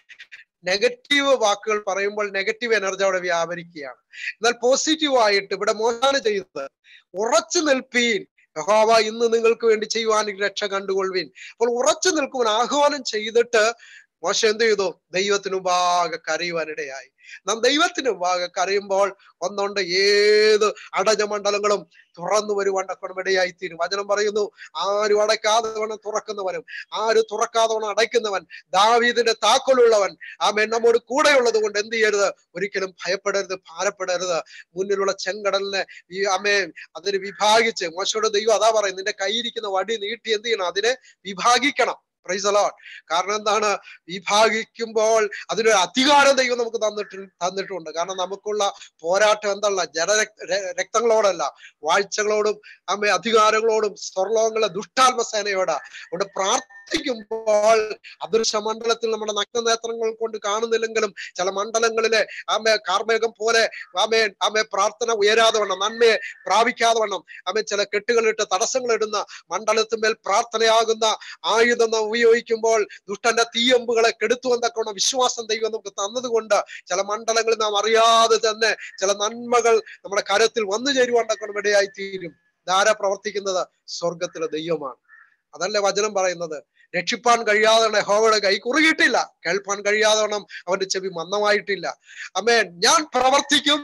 നെഗറ്റീവ് വാക്കുകൾ പറയുമ്പോൾ നെഗറ്റീവ് എനർജി അവിടെ വ്യാപരിക്കുകയാണ് എന്നാൽ പോസിറ്റീവ് ആയിട്ട് ഇവിടെ മോശാണ് ചെയ്തത് ഉറച്ചു നിൽപ്പീൻ യഹോവ ഇന്ന് നിങ്ങൾക്ക് വേണ്ടി ചെയ്യുവാൻ രക്ഷ കണ്ടുകൊള്ളുവീൻ അപ്പോൾ ഉറച്ചു നിൽക്കുവാൻ ആഹ്വാനം ചെയ്തിട്ട് മോശ എന്ത് ചെയ്തു ദൈവത്തിനു മുമ്പാകെ കരയുവാനിടയായി നാം ദൈവത്തിന് മുമ്പാകെ കരയുമ്പോൾ ഒന്നുണ്ട് ഏത് അടഞ്ഞ മണ്ഡലങ്ങളും തുറന്നു വരുവാൻ ഇടയായി തീരും വചനം പറയുന്നു ആരും അടയ്ക്കാതെ വേണം തുറക്കുന്നവനും ആരും തുറക്കാതെ വേണം അടയ്ക്കുന്നവൻ ദാവീദിന്റെ താക്കോലുള്ളവൻ ആമേൻ നമ്മോട് കൂടെയുള്ളത് കൊണ്ട് എന്ത് ചെയ്യരുത് ഒരിക്കലും ഭയപ്പെടരുത് ഭാരപ്പെടരുത് മുന്നിലുള്ള ചെങ്കടലിനെ ഈ അമ്മേ അതിന് വിഭാഗിച്ച് മോശയുടെ ദൈവം അതാ പറയും നിന്റെ കയ്യിരിക്കുന്ന വടി നീട്ടി എന്ത് ചെയ്യണം അതിനെ വിഭാഗിക്കണം പ്രൈസ് അലോട്ട് കാരണം എന്താണ് വിഭാഗിക്കുമ്പോൾ അതിനൊരു അധികാരം ദൈവം നമുക്ക് തന്നിട്ട് തന്നിട്ടുണ്ട് കാരണം നമുക്കുള്ള പോരാട്ടം എന്തല്ല ജന രക്തങ്ങളോടല്ല വാഴ്ചകളോടും അമ്മ അധികാരങ്ങളോടും സ്വർലോകങ്ങളെ ദുഷ്ടാത്മസേനയോടാ അവിടെ പ്രാർത്ഥിക്കുമ്പോൾ അദൃശ്യ മണ്ഡലത്തിൽ നമ്മുടെ നഗ്നനേത്രങ്ങൾ കൊണ്ട് കാണുന്നില്ലെങ്കിലും ചില മണ്ഡലങ്ങളിലെ ആമെ കാർമേഘം പോലെ ആമേ ആമെ പ്രാർത്ഥന ഉയരാതെ വണ്ണം നന്മയെ പ്രാപിക്കാതെ വണ്ണം ആമെ ചില കെട്ടുകളിട്ട് തടസ്സങ്ങൾ ഇടുന്ന മണ്ഡലത്തിന്മേൽ പ്രാർത്ഥനയാകുന്ന ആയുധം നാം ഉപയോഗിക്കുമ്പോൾ ദുഷ്ടന്റെ തീയമ്പുകളെ കെടുത്തുവെന്നൊക്കെ വിശ്വാസം ദൈവം നമുക്ക് തന്നതുകൊണ്ട് ചില മണ്ഡലങ്ങളിൽ നാം അറിയാതെ തന്നെ ചില നന്മകൾ നമ്മുടെ കരത്തിൽ വന്നു ചേരുവാണ്ടൊക്കെ ഇടയായി തീരും ധാര പ്രവർത്തിക്കുന്നത് സ്വർഗത്തിലെ ദൈവമാണ് അതല്ലേ വചനം പറയുന്നത് രക്ഷിപ്പാൻ കഴിയാതെ യഹോവയുടെ കൈ കുറുകിയിട്ടില്ല കേൾപ്പാൻ കഴിയാതെ അവന്റെ ചെവി മന്ദമായിട്ടില്ല അമ്മേൻ ഞാൻ പ്രവർത്തിക്കും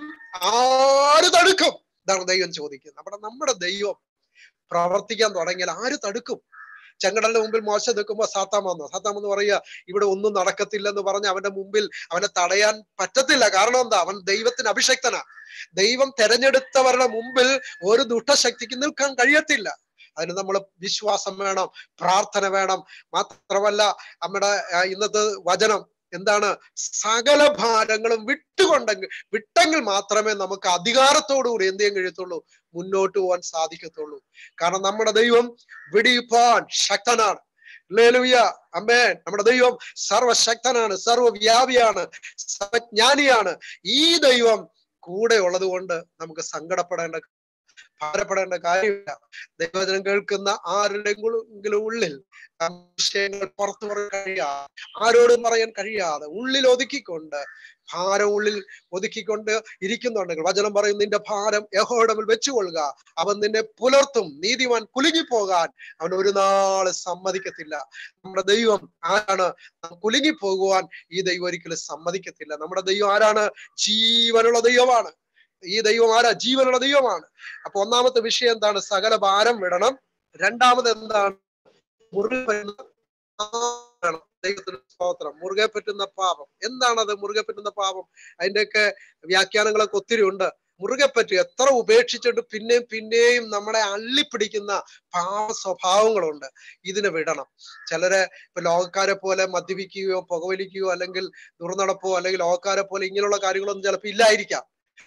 ആര് തടുക്കും ഇതാണ് ദൈവം ചോദിക്കുന്നത് നമ്മുടെ നമ്മുടെ ദൈവം പ്രവർത്തിക്കാൻ തുടങ്ങിയാൽ ആര് തടുക്കും ചെങ്കടലിന്റെ മുമ്പിൽ മോശം നിൽക്കുമ്പോൾ സാത്താം വന്നു സാത്താം എന്ന് പറയുക ഇവിടെ ഒന്നും നടക്കത്തില്ലെന്ന് പറഞ്ഞ് അവന്റെ മുമ്പിൽ അവനെ തടയാൻ പറ്റത്തില്ല കാരണം എന്താ അവൻ ദൈവത്തിന് അഭിഷക്തനാ ദൈവം തെരഞ്ഞെടുത്തവരുടെ മുമ്പിൽ ഒരു ദുഷ്ടശക്തിക്ക് നിൽക്കാൻ കഴിയത്തില്ല അതിന് നമ്മൾ വിശ്വാസം വേണം പ്രാർത്ഥന വേണം മാത്രമല്ല നമ്മുടെ ഇന്നത്തെ വചനം എന്താണ് സകല ഭാരങ്ങളും വിട്ടുകൊണ്ടെങ്കിൽ വിട്ടെങ്കിൽ മാത്രമേ നമുക്ക് അധികാരത്തോടുകൂടി എന്ത് ചെയ്യാൻ കഴിയത്തുള്ളൂ മുന്നോട്ട് പോകാൻ സാധിക്കത്തുള്ളൂ കാരണം നമ്മുടെ ദൈവം വിടിയിപ്പാൻ ശക്തനാണ് ലേലുയ അമ്മേ നമ്മുടെ ദൈവം സർവശക്തനാണ് സർവവ്യാപിയാണ് സർവജ്ഞാനിയാണ് ഈ ദൈവം കൂടെ ഉള്ളത് കൊണ്ട് നമുക്ക് സങ്കടപ്പെടേണ്ട ഭാരപ്പെടേണ്ട കാര്യമില്ല ദൈവജനം കേൾക്കുന്ന ആരുടെങ്കിലും ഉള്ളിൽ വിഷയങ്ങൾ പുറത്തു പറയാൻ കഴിയാതെ ആരോടും പറയാൻ കഴിയാതെ ഉള്ളിൽ ഒതുക്കിക്കൊണ്ട് ഭാരം ഉള്ളിൽ ഒതുക്കിക്കൊണ്ട് ഇരിക്കുന്നുണ്ടെങ്കിൽ വചനം പറയും നിന്റെ ഭാരം യഹോടമിൽ വെച്ചുകൊള്ളുക അവൻ നിന്നെ പുലർത്തും നീതിമാൻ കുലുങ്ങിപ്പോകാൻ അവൻ ഒരു നാള് സമ്മതിക്കത്തില്ല നമ്മുടെ ദൈവം ആരാണ് കുലുങ്ങിപ്പോകുവാൻ ഈ ദൈവം ഒരിക്കലും സമ്മതിക്കത്തില്ല നമ്മുടെ ദൈവം ആരാണ് ജീവനുള്ള ദൈവമാണ് ഈ ദൈവം ആരാ ജീവനുള്ള ദൈവമാണ് അപ്പൊ ഒന്നാമത്തെ വിഷയം എന്താണ് സകല ഭാരം വിടണം രണ്ടാമത് എന്താണ് മുറിവ് ദൈവത്തിന് സ്തോത്രം മുറുകെ പറ്റുന്ന പാപം എന്താണത് മുറുകെ പറ്റുന്ന പാപം അതിന്റെയൊക്കെ വ്യാഖ്യാനങ്ങളൊക്കെ ഒത്തിരി ഉണ്ട് മുറുകെ പറ്റി എത്ര ഉപേക്ഷിച്ചിട്ട് പിന്നെയും പിന്നെയും നമ്മളെ അള്ളിപ്പിടിക്കുന്ന പാവ സ്വഭാവങ്ങളുണ്ട് ഇതിനെ വിടണം ചിലര് ഇപ്പൊ ലോകക്കാരെ പോലെ മദ്യപിക്കുകയോ പുകവലിക്കുകയോ അല്ലെങ്കിൽ ദുർനടപ്പോ അല്ലെങ്കിൽ ലോകക്കാരെ പോലെ ഇങ്ങനെയുള്ള കാര്യങ്ങളൊന്നും ചിലപ്പോൾ ഇല്ലായിരിക്കാം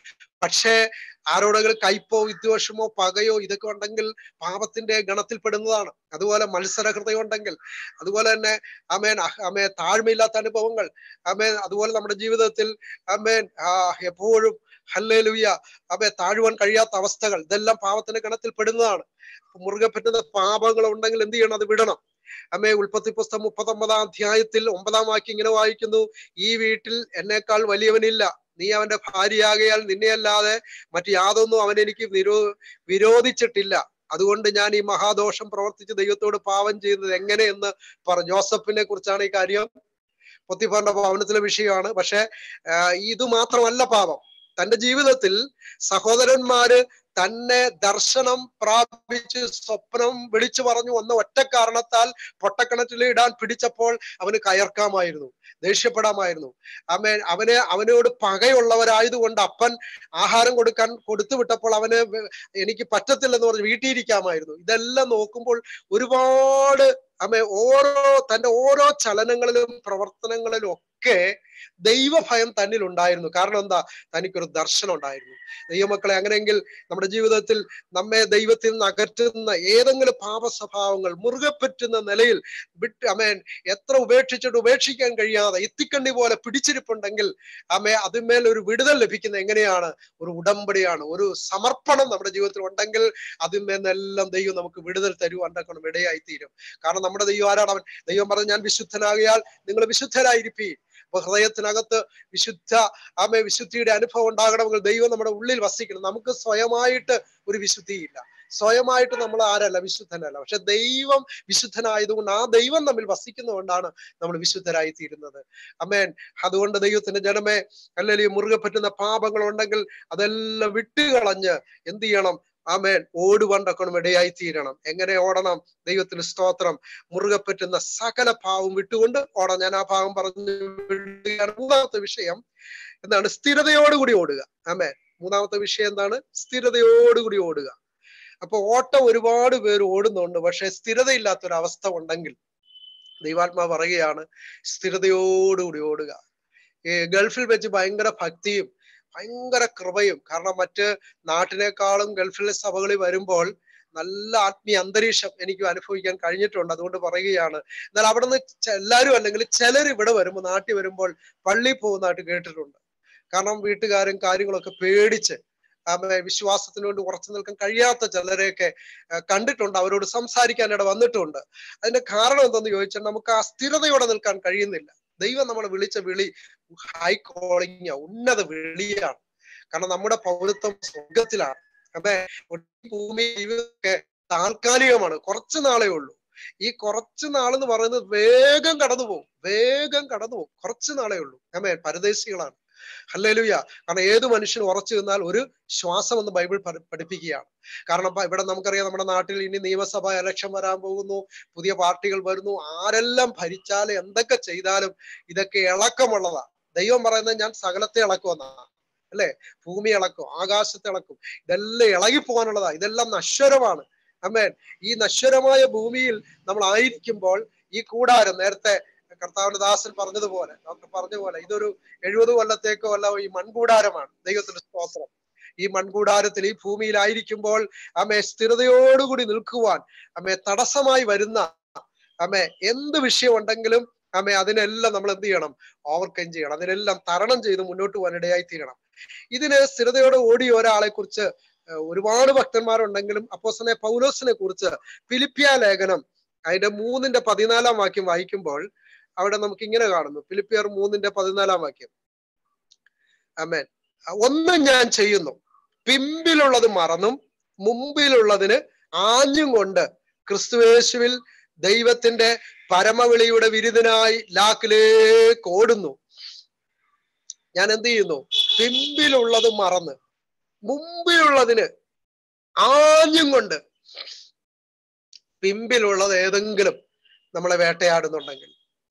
പക്ഷേ ആരോടെങ്കിലും കയ്പോ വിദ്വേഷമോ പകയോ ഇതൊക്കെ ഉണ്ടെങ്കിൽ പാപത്തിന്റെ ഗണത്തിൽപ്പെടുന്നതാണ് അതുപോലെ മത്സര ഹൃദയം ഉണ്ടെങ്കിൽ അതുപോലെ തന്നെ അമേൻ അമേ താഴ്മയില്ലാത്ത അനുഭവങ്ങൾ അമേൻ അതുപോലെ നമ്മുടെ ജീവിതത്തിൽ അമേൻ ആ എപ്പോഴും ഹല്ലേലുയ്യ അമേ താഴുവാൻ കഴിയാത്ത അവസ്ഥകൾ ഇതെല്ലാം പാപത്തിന്റെ ഗണത്തിൽ പെടുന്നതാണ് മുറുകെ പറ്റുന്ന പാപങ്ങൾ ഉണ്ടെങ്കിൽ എന്ത് ചെയ്യണം അത് വിടണം അമ്മേ ഉൽപ്പത്തി പുസ്തകം മുപ്പത്തൊമ്പതാം അധ്യായത്തിൽ ഒമ്പതാം വാക്യം ഇങ്ങനെ വായിക്കുന്നു ഈ വീട്ടിൽ എന്നേക്കാൾ വലിയവനില്ല നീ അവന്റെ ഭാര്യയാകയാൽ നിന്നെയല്ലാതെ മറ്റു യാതൊന്നും അവൻ എനിക്ക് നിരോ വിരോധിച്ചിട്ടില്ല അതുകൊണ്ട് ഞാൻ ഈ മഹാദോഷം പ്രവർത്തിച്ച് ദൈവത്തോട് പാവം ചെയ്യുന്നത് എങ്ങനെയെന്ന് പറഞ്ഞു ജോസഫിനെ കുറിച്ചാണ് ഈ കാര്യം പൊത്തിഫറിന്റെ ഭവനത്തിലെ വിഷയമാണ് പക്ഷെ ഇത് മാത്രമല്ല പാപം തന്റെ ജീവിതത്തിൽ സഹോദരന്മാര് തന്നെ ദർശനം പ്രാപിച്ച് സ്വപ്നം വിളിച്ചു പറഞ്ഞു വന്ന ഒറ്റ കാരണത്താൽ പൊട്ടക്കിണറ്റിൽ ഇടാൻ പിടിച്ചപ്പോൾ അവന് കയർക്കാമായിരുന്നു ദേഷ്യപ്പെടാമായിരുന്നു അമ്മ അവന് അവനോട് പകയുള്ളവരായതുകൊണ്ട് അപ്പൻ ആഹാരം കൊടുക്കാൻ കൊടുത്തു വിട്ടപ്പോൾ അവന് എനിക്ക് പറ്റത്തില്ലെന്ന് പറഞ്ഞ് വീട്ടിയിരിക്കാമായിരുന്നു ഇതെല്ലാം നോക്കുമ്പോൾ ഒരുപാട് അമ്മ ഓരോ തന്റെ ഓരോ ചലനങ്ങളിലും പ്രവർത്തനങ്ങളിലും ഒക്കെ ദൈവഭയം തന്നിൽ ഉണ്ടായിരുന്നു കാരണം എന്താ തനിക്കൊരു ദർശനം ഉണ്ടായിരുന്നു ദൈവമക്കളെ അങ്ങനെയെങ്കിൽ നമ്മുടെ ജീവിതത്തിൽ നമ്മെ ദൈവത്തിൽ നിന്ന് അകറ്റുന്ന ഏതെങ്കിലും പാപ സ്വഭാവങ്ങൾ മുറുകെ പറ്റുന്ന നിലയിൽ വിട്ട് അമേൻ എത്ര ഉപേക്ഷിച്ചിട്ട് ഉപേക്ഷിക്കാൻ കഴിയാതെ എത്തിക്കണ്ണി പോലെ പിടിച്ചിരിപ്പുണ്ടെങ്കിൽ അമേ അതിന്മേൽ ഒരു വിടുതൽ ലഭിക്കുന്ന എങ്ങനെയാണ് ഒരു ഉടമ്പടിയാണ് ഒരു സമർപ്പണം നമ്മുടെ ജീവിതത്തിൽ ഉണ്ടെങ്കിൽ അതിന്മേന്നെല്ലാം ദൈവം നമുക്ക് വിടുതൽ തരുവാണ്ടാക്കണം ഇടയായി തീരും കാരണം നമ്മുടെ ദൈവം ആരാണ് അവൻ ദൈവം പറഞ്ഞ് ഞാൻ വിശുദ്ധനാകിയാൽ നിങ്ങൾ വിശുദ്ധരായിരിക്കും അപ്പൊ ഹൃദയത്തിനകത്ത് വിശുദ്ധ ആമേ വിശുദ്ധിയുടെ അനുഭവം ഉണ്ടാകണമെങ്കിൽ ദൈവം നമ്മുടെ ഉള്ളിൽ വസിക്കണം നമുക്ക് സ്വയമായിട്ട് ഒരു വിശുദ്ധിയില്ല സ്വയമായിട്ട് നമ്മൾ ആരല്ല വിശുദ്ധനല്ല പക്ഷെ ദൈവം വിശുദ്ധനായതുകൊണ്ട് ആ ദൈവം നമ്മിൽ വസിക്കുന്നതുകൊണ്ടാണ് നമ്മൾ വിശുദ്ധരായി തീരുന്നത് അമേൻ അതുകൊണ്ട് ദൈവത്തിന്റെ ജനമേ അല്ലെങ്കിൽ മുറുകെ പറ്റുന്ന പാപങ്ങൾ ഉണ്ടെങ്കിൽ അതെല്ലാം വിട്ടുകളഞ്ഞ് എന്ത് ചെയ്യണം ആമേൻ ഓടുവണ്ടക്കണം ഇടയായി തീരണം എങ്ങനെ ഓടണം ദൈവത്തിന് സ്തോത്രം മുറുകെ പറ്റുന്ന സകല ഭാവം വിട്ടുകൊണ്ട് ഓടാം ഞാൻ ആ ഭാവം പറഞ്ഞു വിടുകയാണ് മൂന്നാമത്തെ വിഷയം എന്താണ് സ്ഥിരതയോടുകൂടി ഓടുക ആമേ മൂന്നാമത്തെ വിഷയം എന്താണ് സ്ഥിരതയോടുകൂടി ഓടുക അപ്പൊ ഓട്ടം ഒരുപാട് പേര് ഓടുന്നുണ്ട് പക്ഷെ സ്ഥിരതയില്ലാത്ത ഒരു അവസ്ഥ ഉണ്ടെങ്കിൽ ദൈവാത്മാ പറയുകയാണ് സ്ഥിരതയോടുകൂടി ഓടുക ഈ ഗൾഫിൽ വെച്ച് ഭയങ്കര ഭക്തിയും ഭയങ്കര കൃപയും കാരണം മറ്റ് നാട്ടിനേക്കാളും ഗൾഫിലെ സഭകളിൽ വരുമ്പോൾ നല്ല ആത്മീയ അന്തരീക്ഷം എനിക്ക് അനുഭവിക്കാൻ കഴിഞ്ഞിട്ടുണ്ട് അതുകൊണ്ട് പറയുകയാണ് എന്നാൽ അവിടെ നിന്ന് എല്ലാവരും അല്ലെങ്കിൽ ചിലർ ഇവിടെ വരുമ്പോൾ നാട്ടിൽ വരുമ്പോൾ പള്ളി പോകുന്നതായിട്ട് കേട്ടിട്ടുണ്ട് കാരണം വീട്ടുകാരും കാര്യങ്ങളൊക്കെ പേടിച്ച് വിശ്വാസത്തിന് വേണ്ടി ഉറച്ചു നിൽക്കാൻ കഴിയാത്ത ചിലരെയൊക്കെ കണ്ടിട്ടുണ്ട് അവരോട് സംസാരിക്കാൻ ഇവിടെ വന്നിട്ടുണ്ട് അതിന്റെ കാരണം എന്തെന്ന് ചോദിച്ചാൽ നമുക്ക് ആ സ്ഥിരതയോടെ നിൽക്കാൻ കഴിയുന്നില്ല ദൈവം നമ്മളെ വിളിച്ച വിളി ഹൈ കോളിങ് ഉന്നത വിളിയാണ് കാരണം നമ്മുടെ പൗരത്വം സ്വർഗത്തിലാണ് അതെ ഭൂമി ജീവിതമൊക്കെ താൽക്കാലികമാണ് കുറച്ചു നാളേ ഉള്ളൂ ഈ കുറച്ചു നാളെന്ന് പറയുന്നത് വേഗം കടന്നു പോകും വേഗം കടന്നു പോകും കുറച്ചു നാളേ ഉള്ളൂ അമ്മേ പരദേശികളാണ് ഹല്ലേലുയ കാരണം ഏത് മനുഷ്യനും ഉറച്ചു നിന്നാൽ ഒരു ശ്വാസം എന്ന് ബൈബിൾ പഠിപ്പിക്കുകയാണ് കാരണം ഇവിടെ നമുക്കറിയാം നമ്മുടെ നാട്ടിൽ ഇനി നിയമസഭ ഇലക്ഷൻ വരാൻ പോകുന്നു പുതിയ പാർട്ടികൾ വരുന്നു ആരെല്ലാം ഭരിച്ചാലും എന്തൊക്കെ ചെയ്താലും ഇതൊക്കെ ഇളക്കമുള്ളതാ ദൈവം പറയുന്നത് ഞാൻ സകലത്തെ ഇളക്കുമെന്നാണ് അല്ലെ ഭൂമി ഇളക്കും ആകാശത്തെ ഇളക്കും ഇതെല്ലാം ഇളകിപ്പോകാനുള്ളതാ ഇതെല്ലാം നശ്വരമാണ് അമ്മേൻ ഈ നശ്വരമായ ഭൂമിയിൽ നമ്മൾ ആയിരിക്കുമ്പോൾ ഈ കൂടാരം നേരത്തെ കർത്താവിന്റെ ദാസൻ പറഞ്ഞതുപോലെ ഡോക്ടർ പറഞ്ഞ പോലെ ഇതൊരു എഴുപത് കൊല്ലത്തേക്കോ അല്ല ഈ മൺകൂടാരമാണ് ദൈവത്തിന്റെ സ്തോത്രം ഈ മൺകൂടാരത്തിൽ ഈ ഭൂമിയിലായിരിക്കുമ്പോൾ അമ്മയെ സ്ഥിരതയോടുകൂടി നിൽക്കുവാൻ അമ്മയെ തടസ്സമായി വരുന്ന അമ്മേ എന്ത് വിഷയം ഉണ്ടെങ്കിലും അമ്മേ അതിനെല്ലാം നമ്മൾ എന്ത് ചെയ്യണം ഓവർകം ചെയ്യണം അതിനെല്ലാം തരണം ചെയ്ത് മുന്നോട്ട് പോകാൻ ഇടയായി തീരണം ഇതിന് സ്ഥിരതയോടെ ഓടിയ ഒരാളെ കുറിച്ച് ഒരുപാട് ഭക്തന്മാരുണ്ടെങ്കിലും അപ്പോസനെ പൗലോസിനെ കുറിച്ച് ഫിലിപ്പിയ ലേഖനം അതിന്റെ മൂന്നിന്റെ പതിനാലാം വാക്യം വായിക്കുമ്പോൾ അവിടെ നമുക്ക് ഇങ്ങനെ കാണുന്നു ഫിലിപ്പിയർ മൂന്നിന്റെ പതിനാലാം വാക്യം അമേൻ ഒന്നും ഞാൻ ചെയ്യുന്നു പിമ്പിലുള്ളത് മറന്നും മുമ്പിലുള്ളതിന് ആഞ്ഞും കൊണ്ട് ക്രിസ്തുവേശുവിൽ ദൈവത്തിന്റെ പരമവിളിയുടെ വിരുദ്ധനായി ലാക്കിലേക്ക് ഓടുന്നു ഞാൻ എന്ത് ചെയ്യുന്നു പിമ്പിലുള്ളത് മറന്ന് മുമ്പിലുള്ളതിന് ആഞ്ഞും കൊണ്ട് പിമ്പിലുള്ളത് ഏതെങ്കിലും നമ്മളെ വേട്ടയാടുന്നുണ്ടെങ്കിൽ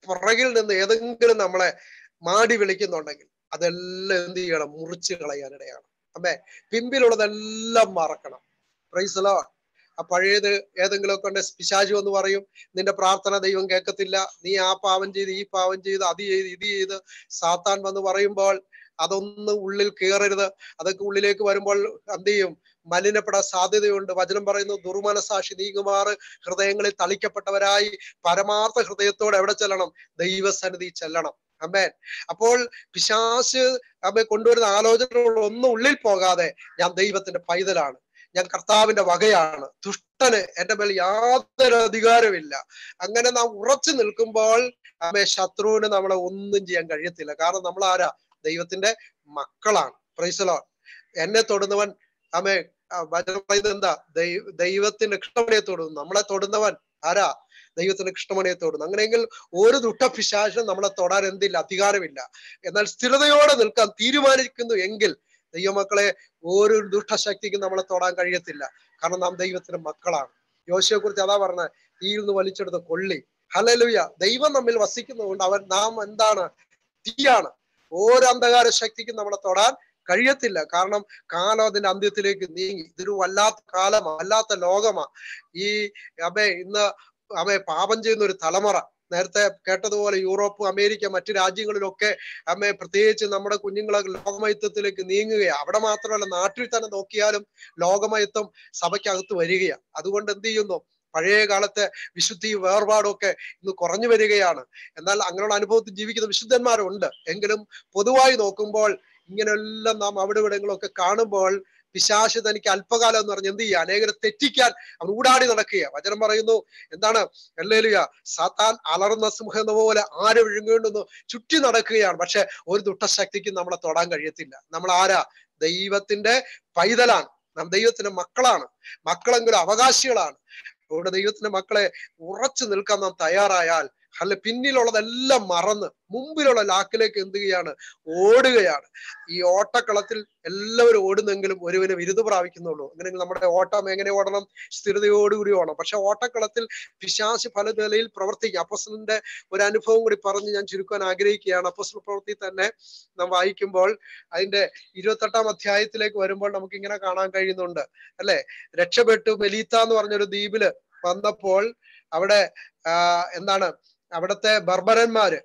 പുറകിൽ നിന്ന് ഏതെങ്കിലും നമ്മളെ മാടി വിളിക്കുന്നുണ്ടെങ്കിൽ അതെല്ലാം എന്ത് ചെയ്യണം മുറിച്ച് കളയാനിടയാണ് അമ്മേ പിമ്പിലുള്ളതെല്ലാം മറക്കണം പ്രൈസലോ ആ പഴയത് ഏതെങ്കിലും ഒക്കെ പിശാചു എന്ന് പറയും നിന്റെ പ്രാർത്ഥന ദൈവം കേൾക്കത്തില്ല നീ ആ പാവം ചെയ്ത് ഈ പാവം ചെയ്ത് അത് ചെയ്ത് ഇത് ചെയ്ത് സാത്താൻ വന്ന് പറയുമ്പോൾ അതൊന്നും ഉള്ളിൽ കയറരുത് അതൊക്കെ ഉള്ളിലേക്ക് വരുമ്പോൾ എന്ത് ചെയ്യും മലിനപ്പെടാൻ സാധ്യതയുണ്ട് വചനം പറയുന്നു ദുർമനസാക്ഷി നീങ്ങുമാറ് ഹൃദയങ്ങളിൽ തളിക്കപ്പെട്ടവരായി പരമാർത്ഥ ഹൃദയത്തോടെ എവിടെ ചെല്ലണം ദൈവസന്നിധി ചെല്ലണം അമ്മേൻ അപ്പോൾ പിശാശ് അമ്മ കൊണ്ടുവരുന്ന ആലോചനകൾ ഒന്നും ഉള്ളിൽ പോകാതെ ഞാൻ ദൈവത്തിന്റെ പൈതലാണ് ഞാൻ കർത്താവിന്റെ വകയാണ് ദുഷ്ടന് എന്റെ മേൽ യാതൊരു അധികാരമില്ല അങ്ങനെ നാം ഉറച്ചു നിൽക്കുമ്പോൾ അമ്മേ ശത്രുവിന് നമ്മളെ ഒന്നും ചെയ്യാൻ കഴിയത്തില്ല കാരണം നമ്മൾ ആരാ ദൈവത്തിന്റെ മക്കളാണ് പ്രൈസലോ എന്നെ തൊടുന്നവൻ അമ്മേ വചനം പറയുന്നത് എന്താ ദൈവ ദൈവത്തിന്റെ കൃഷ്ണമണിയെ തൊടുന്നു നമ്മളെ തൊടുന്നവൻ ആരാ ദൈവത്തിന്റെ കൃഷ്ണമണിയെ തൊടുന്നു അങ്ങനെയെങ്കിൽ ഒരു ദുഷ്ടപിശാചിനും നമ്മളെ തൊടാൻ എന്തില്ല അധികാരമില്ല എന്നാൽ സ്ഥിരതയോടെ നിൽക്കാൻ തീരുമാനിക്കുന്നു എങ്കിൽ ദൈവമക്കളെ ഒരു ദുഷ്ടശക്തിക്കും നമ്മളെ തൊടാൻ കഴിയത്തില്ല കാരണം നാം ദൈവത്തിന്റെ മക്കളാണ് യോശയെ കുറിച്ച് അതാ പറഞ്ഞ തീയിൽ നിന്ന് വലിച്ചെടുത്ത കൊള്ളി ഹലലുയ ദൈവം നമ്മിൽ വസിക്കുന്നതുകൊണ്ട് അവൻ നാം എന്താണ് തീയാണ് ഓരോ അന്ധകാര ശക്തിക്കും നമ്മളെ തൊടാൻ കഴിയത്തില്ല കാരണം കാലം അതിന്റെ അന്ത്യത്തിലേക്ക് നീങ്ങി ഇതൊരു വല്ലാത്ത കാലമാ വല്ലാത്ത ലോകമാ ഈ അബേ ഇന്ന് അബേ പാപം ചെയ്യുന്ന ഒരു തലമുറ നേരത്തെ കേട്ടതുപോലെ യൂറോപ്പ് അമേരിക്ക മറ്റു രാജ്യങ്ങളിലൊക്കെ അമ്മ പ്രത്യേകിച്ച് നമ്മുടെ കുഞ്ഞുങ്ങളെ ലോകമയത്വത്തിലേക്ക് നീങ്ങുകയാണ് അവിടെ മാത്രമല്ല നാട്ടിൽ തന്നെ നോക്കിയാലും ലോകമയത്വം സഭയ്ക്കകത്ത് വരികയാണ് അതുകൊണ്ട് എന്ത് ചെയ്യുന്നു പഴയ കാലത്തെ വിശുദ്ധി വേർപാടും ഒക്കെ ഇന്ന് കുറഞ്ഞു വരികയാണ് എന്നാൽ അങ്ങനെയുള്ള അനുഭവത്തിൽ ജീവിക്കുന്ന വിശുദ്ധന്മാരുണ്ട് എങ്കിലും പൊതുവായി നോക്കുമ്പോൾ ഇങ്ങനെയെല്ലാം നാം അവിടെ ഇവിടങ്ങളൊക്കെ കാണുമ്പോൾ പിശാശ് തനിക്ക് അല്പകാലം എന്ന് പറഞ്ഞ് എന്ത് ചെയ്യുക അനേകരെ തെറ്റിക്കാൻ അവൻ ഊടാടി നടക്കുക വചനം പറയുന്നു എന്താണ് എല്ലേലുക സാത്താൻ അലർന്ന സിംഹം എന്ന പോലെ ആര് വിഴുങ്ങേണ്ടെന്ന് ചുറ്റി നടക്കുകയാണ് പക്ഷെ ഒരു ദുഷ്ടശക്തിക്ക് നമ്മളെ തൊടാൻ കഴിയത്തില്ല നമ്മൾ ആരാ ദൈവത്തിന്റെ പൈതലാണ് നാം ദൈവത്തിന്റെ മക്കളാണ് മക്കളെങ്കിലും അവകാശികളാണ് അതുകൊണ്ട് ദൈവത്തിന്റെ മക്കളെ ഉറച്ചു നിൽക്കാൻ നാം തയ്യാറായാൽ അല്ല പിന്നിലുള്ളതെല്ലാം മറന്ന് മുമ്പിലുള്ള ലാക്കിലേക്ക് എന്ത് ചെയ്യാണ് ഓടുകയാണ് ഈ ഓട്ടക്കളത്തിൽ എല്ലാവരും ഓടുന്നെങ്കിലും ഒരുവിന് വിരുദ് പ്രാപിക്കുന്നുള്ളൂ അങ്ങനെയെങ്കിൽ നമ്മുടെ ഓട്ടം എങ്ങനെ ഓടണം സ്ഥിരതയോടുകൂടി ഓടണം പക്ഷെ ഓട്ടക്കളത്തിൽ പിശാശ് പല നിലയിൽ പ്രവർത്തിക്കും അപ്പസലിന്റെ ഒരു അനുഭവം കൂടി പറഞ്ഞ് ഞാൻ ചുരുക്കാൻ ആഗ്രഹിക്കുകയാണ് അപ്പസൽ പ്രവൃത്തി തന്നെ നാം വായിക്കുമ്പോൾ അതിന്റെ ഇരുപത്തെട്ടാം അധ്യായത്തിലേക്ക് വരുമ്പോൾ നമുക്ക് ഇങ്ങനെ കാണാൻ കഴിയുന്നുണ്ട് അല്ലെ രക്ഷപ്പെട്ടു മെലീത്ത എന്ന് പറഞ്ഞൊരു ദ്വീപില് വന്നപ്പോൾ അവിടെ എന്താണ് അവിടുത്തെ ബർബരന്മാര്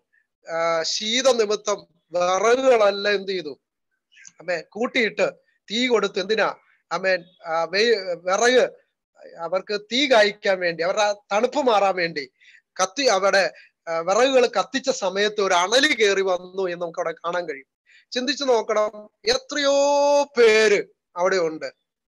ശീത നിമിത്തം വിറകുകളെല്ലാം എന്ത് ചെയ്തു അമ്മേ കൂട്ടിയിട്ട് തീ കൊടുത്ത് എന്തിനാ അമ്മേൻ വിറക് അവർക്ക് തീ കായ്ക്കാൻ വേണ്ടി അവരുടെ തണുപ്പ് മാറാൻ വേണ്ടി കത്തി അവിടെ വിറകുകൾ കത്തിച്ച സമയത്ത് ഒരു അണലി കയറി വന്നു എന്ന് നമുക്ക് അവിടെ കാണാൻ കഴിയും ചിന്തിച്ചു നോക്കണം എത്രയോ പേര് അവിടെ ഉണ്ട്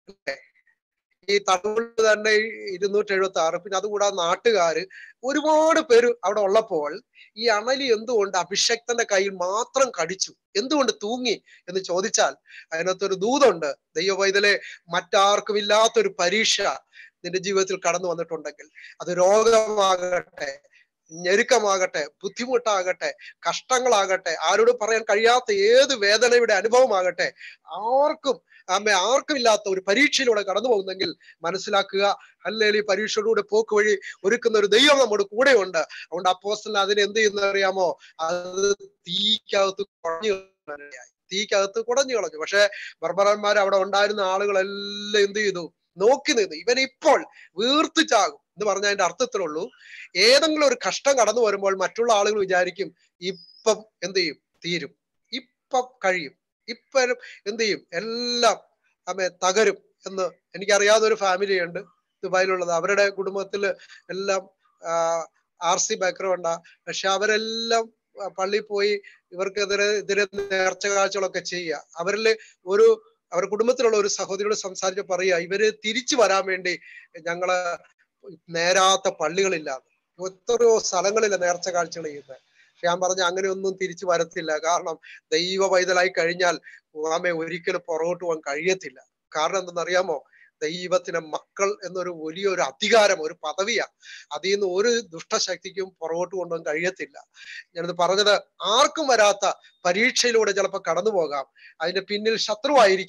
ഈ തടവുകൾ തന്നെ ഇരുന്നൂറ്റി എഴുപത്തി ആറ് പിന്നെ അതുകൂടാതെ നാട്ടുകാര് ഒരുപാട് പേര് അവിടെ ഉള്ളപ്പോൾ ഈ അണലി എന്തുകൊണ്ട് അഭിഷക്തന്റെ കയ്യിൽ മാത്രം കടിച്ചു എന്തുകൊണ്ട് തൂങ്ങി എന്ന് ചോദിച്ചാൽ അതിനകത്തൊരു ദൂതുണ്ട് ദൈവവൈതലെ മറ്റാർക്കും ഇല്ലാത്തൊരു പരീക്ഷ നിന്റെ ജീവിതത്തിൽ കടന്നു വന്നിട്ടുണ്ടെങ്കിൽ അത് രോഗമാകട്ടെ ഞെരുക്കമാകട്ടെ ബുദ്ധിമുട്ടാകട്ടെ കഷ്ടങ്ങളാകട്ടെ ആരോട് പറയാൻ കഴിയാത്ത ഏത് വേദനയുടെ അനുഭവമാകട്ടെ ആർക്കും അമ്മ ആർക്കും ഇല്ലാത്ത ഒരു പരീക്ഷയിലൂടെ കടന്നു പോകുന്നെങ്കിൽ മനസ്സിലാക്കുക അല്ലെങ്കിൽ ഈ പരീക്ഷയിലൂടെ പോക്ക് വഴി ഒരുക്കുന്ന ഒരു ദൈവം നമ്മുടെ കൂടെയുണ്ട് അതുകൊണ്ട് അപ്പോസ്റ്റലിന് അതിന് എന്ത് ചെയ്യുന്ന അറിയാമോ അത് തീക്കകത്ത് കുടഞ്ഞു തീക്കകത്ത് കുടഞ്ഞു കളഞ്ഞു പക്ഷെ ബർബറന്മാർ അവിടെ ഉണ്ടായിരുന്ന ആളുകളെല്ലാം എന്ത് ചെയ്തു നോക്കി നിന്നു ഇവൻ ഇപ്പോൾ വീർത്തു ചാകും എന്ന് പറഞ്ഞ അതിന്റെ അർത്ഥത്തിലുള്ളൂ ഏതെങ്കിലും ഒരു കഷ്ടം കടന്നു വരുമ്പോൾ മറ്റുള്ള ആളുകൾ വിചാരിക്കും ഇപ്പം എന്ത് ചെയ്യും തീരും ഇപ്പം കഴിയും ഇപ്പം എന്ത് ചെയ്യും എല്ലാം അമ്മ തകരും എന്ന് എനിക്കറിയാവുന്ന ഒരു ഫാമിലി ഉണ്ട് ദുബായിലുള്ളത് അവരുടെ കുടുംബത്തിൽ എല്ലാം ആർ സി ബാക്ക്ഗ്രൗണ്ടാ പക്ഷെ അവരെല്ലാം പള്ളിയിൽ പോയി ഇവർക്കെതിരെ ഇതിരെ നേർച്ച കാഴ്ചകളൊക്കെ ചെയ്യുക അവരിൽ ഒരു അവരുടെ കുടുംബത്തിലുള്ള ഒരു സഹോദരിയോട് സംസാരിച്ച് പറയുക ഇവര് തിരിച്ചു വരാൻ വേണ്ടി ഞങ്ങള് നേരാത്ത പള്ളികളില്ലാതെ എത്രയോ സ്ഥലങ്ങളില്ല നേർച്ച കാഴ്ചകൾ ചെയ്യുന്നത് പക്ഷെ ഞാൻ പറഞ്ഞ അങ്ങനെയൊന്നും തിരിച്ചു വരത്തില്ല കാരണം ദൈവ പൈതലായി കഴിഞ്ഞാൽ ആമെ ഒരിക്കലും പുറകോട്ട് പോകാൻ കഴിയത്തില്ല കാരണം എന്തെന്നറിയാമോ ദൈവത്തിന് മക്കൾ എന്നൊരു വലിയൊരു അധികാരം ഒരു പദവിയാ അതിൽ നിന്ന് ഒരു ദുഷ്ടശക്തിക്കും പുറകോട്ട് കൊണ്ടുപോകാൻ കഴിയത്തില്ല ഞാനിത് പറഞ്ഞത് ആർക്കും വരാത്ത പരീക്ഷയിലൂടെ ചിലപ്പോൾ കടന്നു പോകാം അതിന്റെ പിന്നിൽ ശത്രുവായിരിക്കാം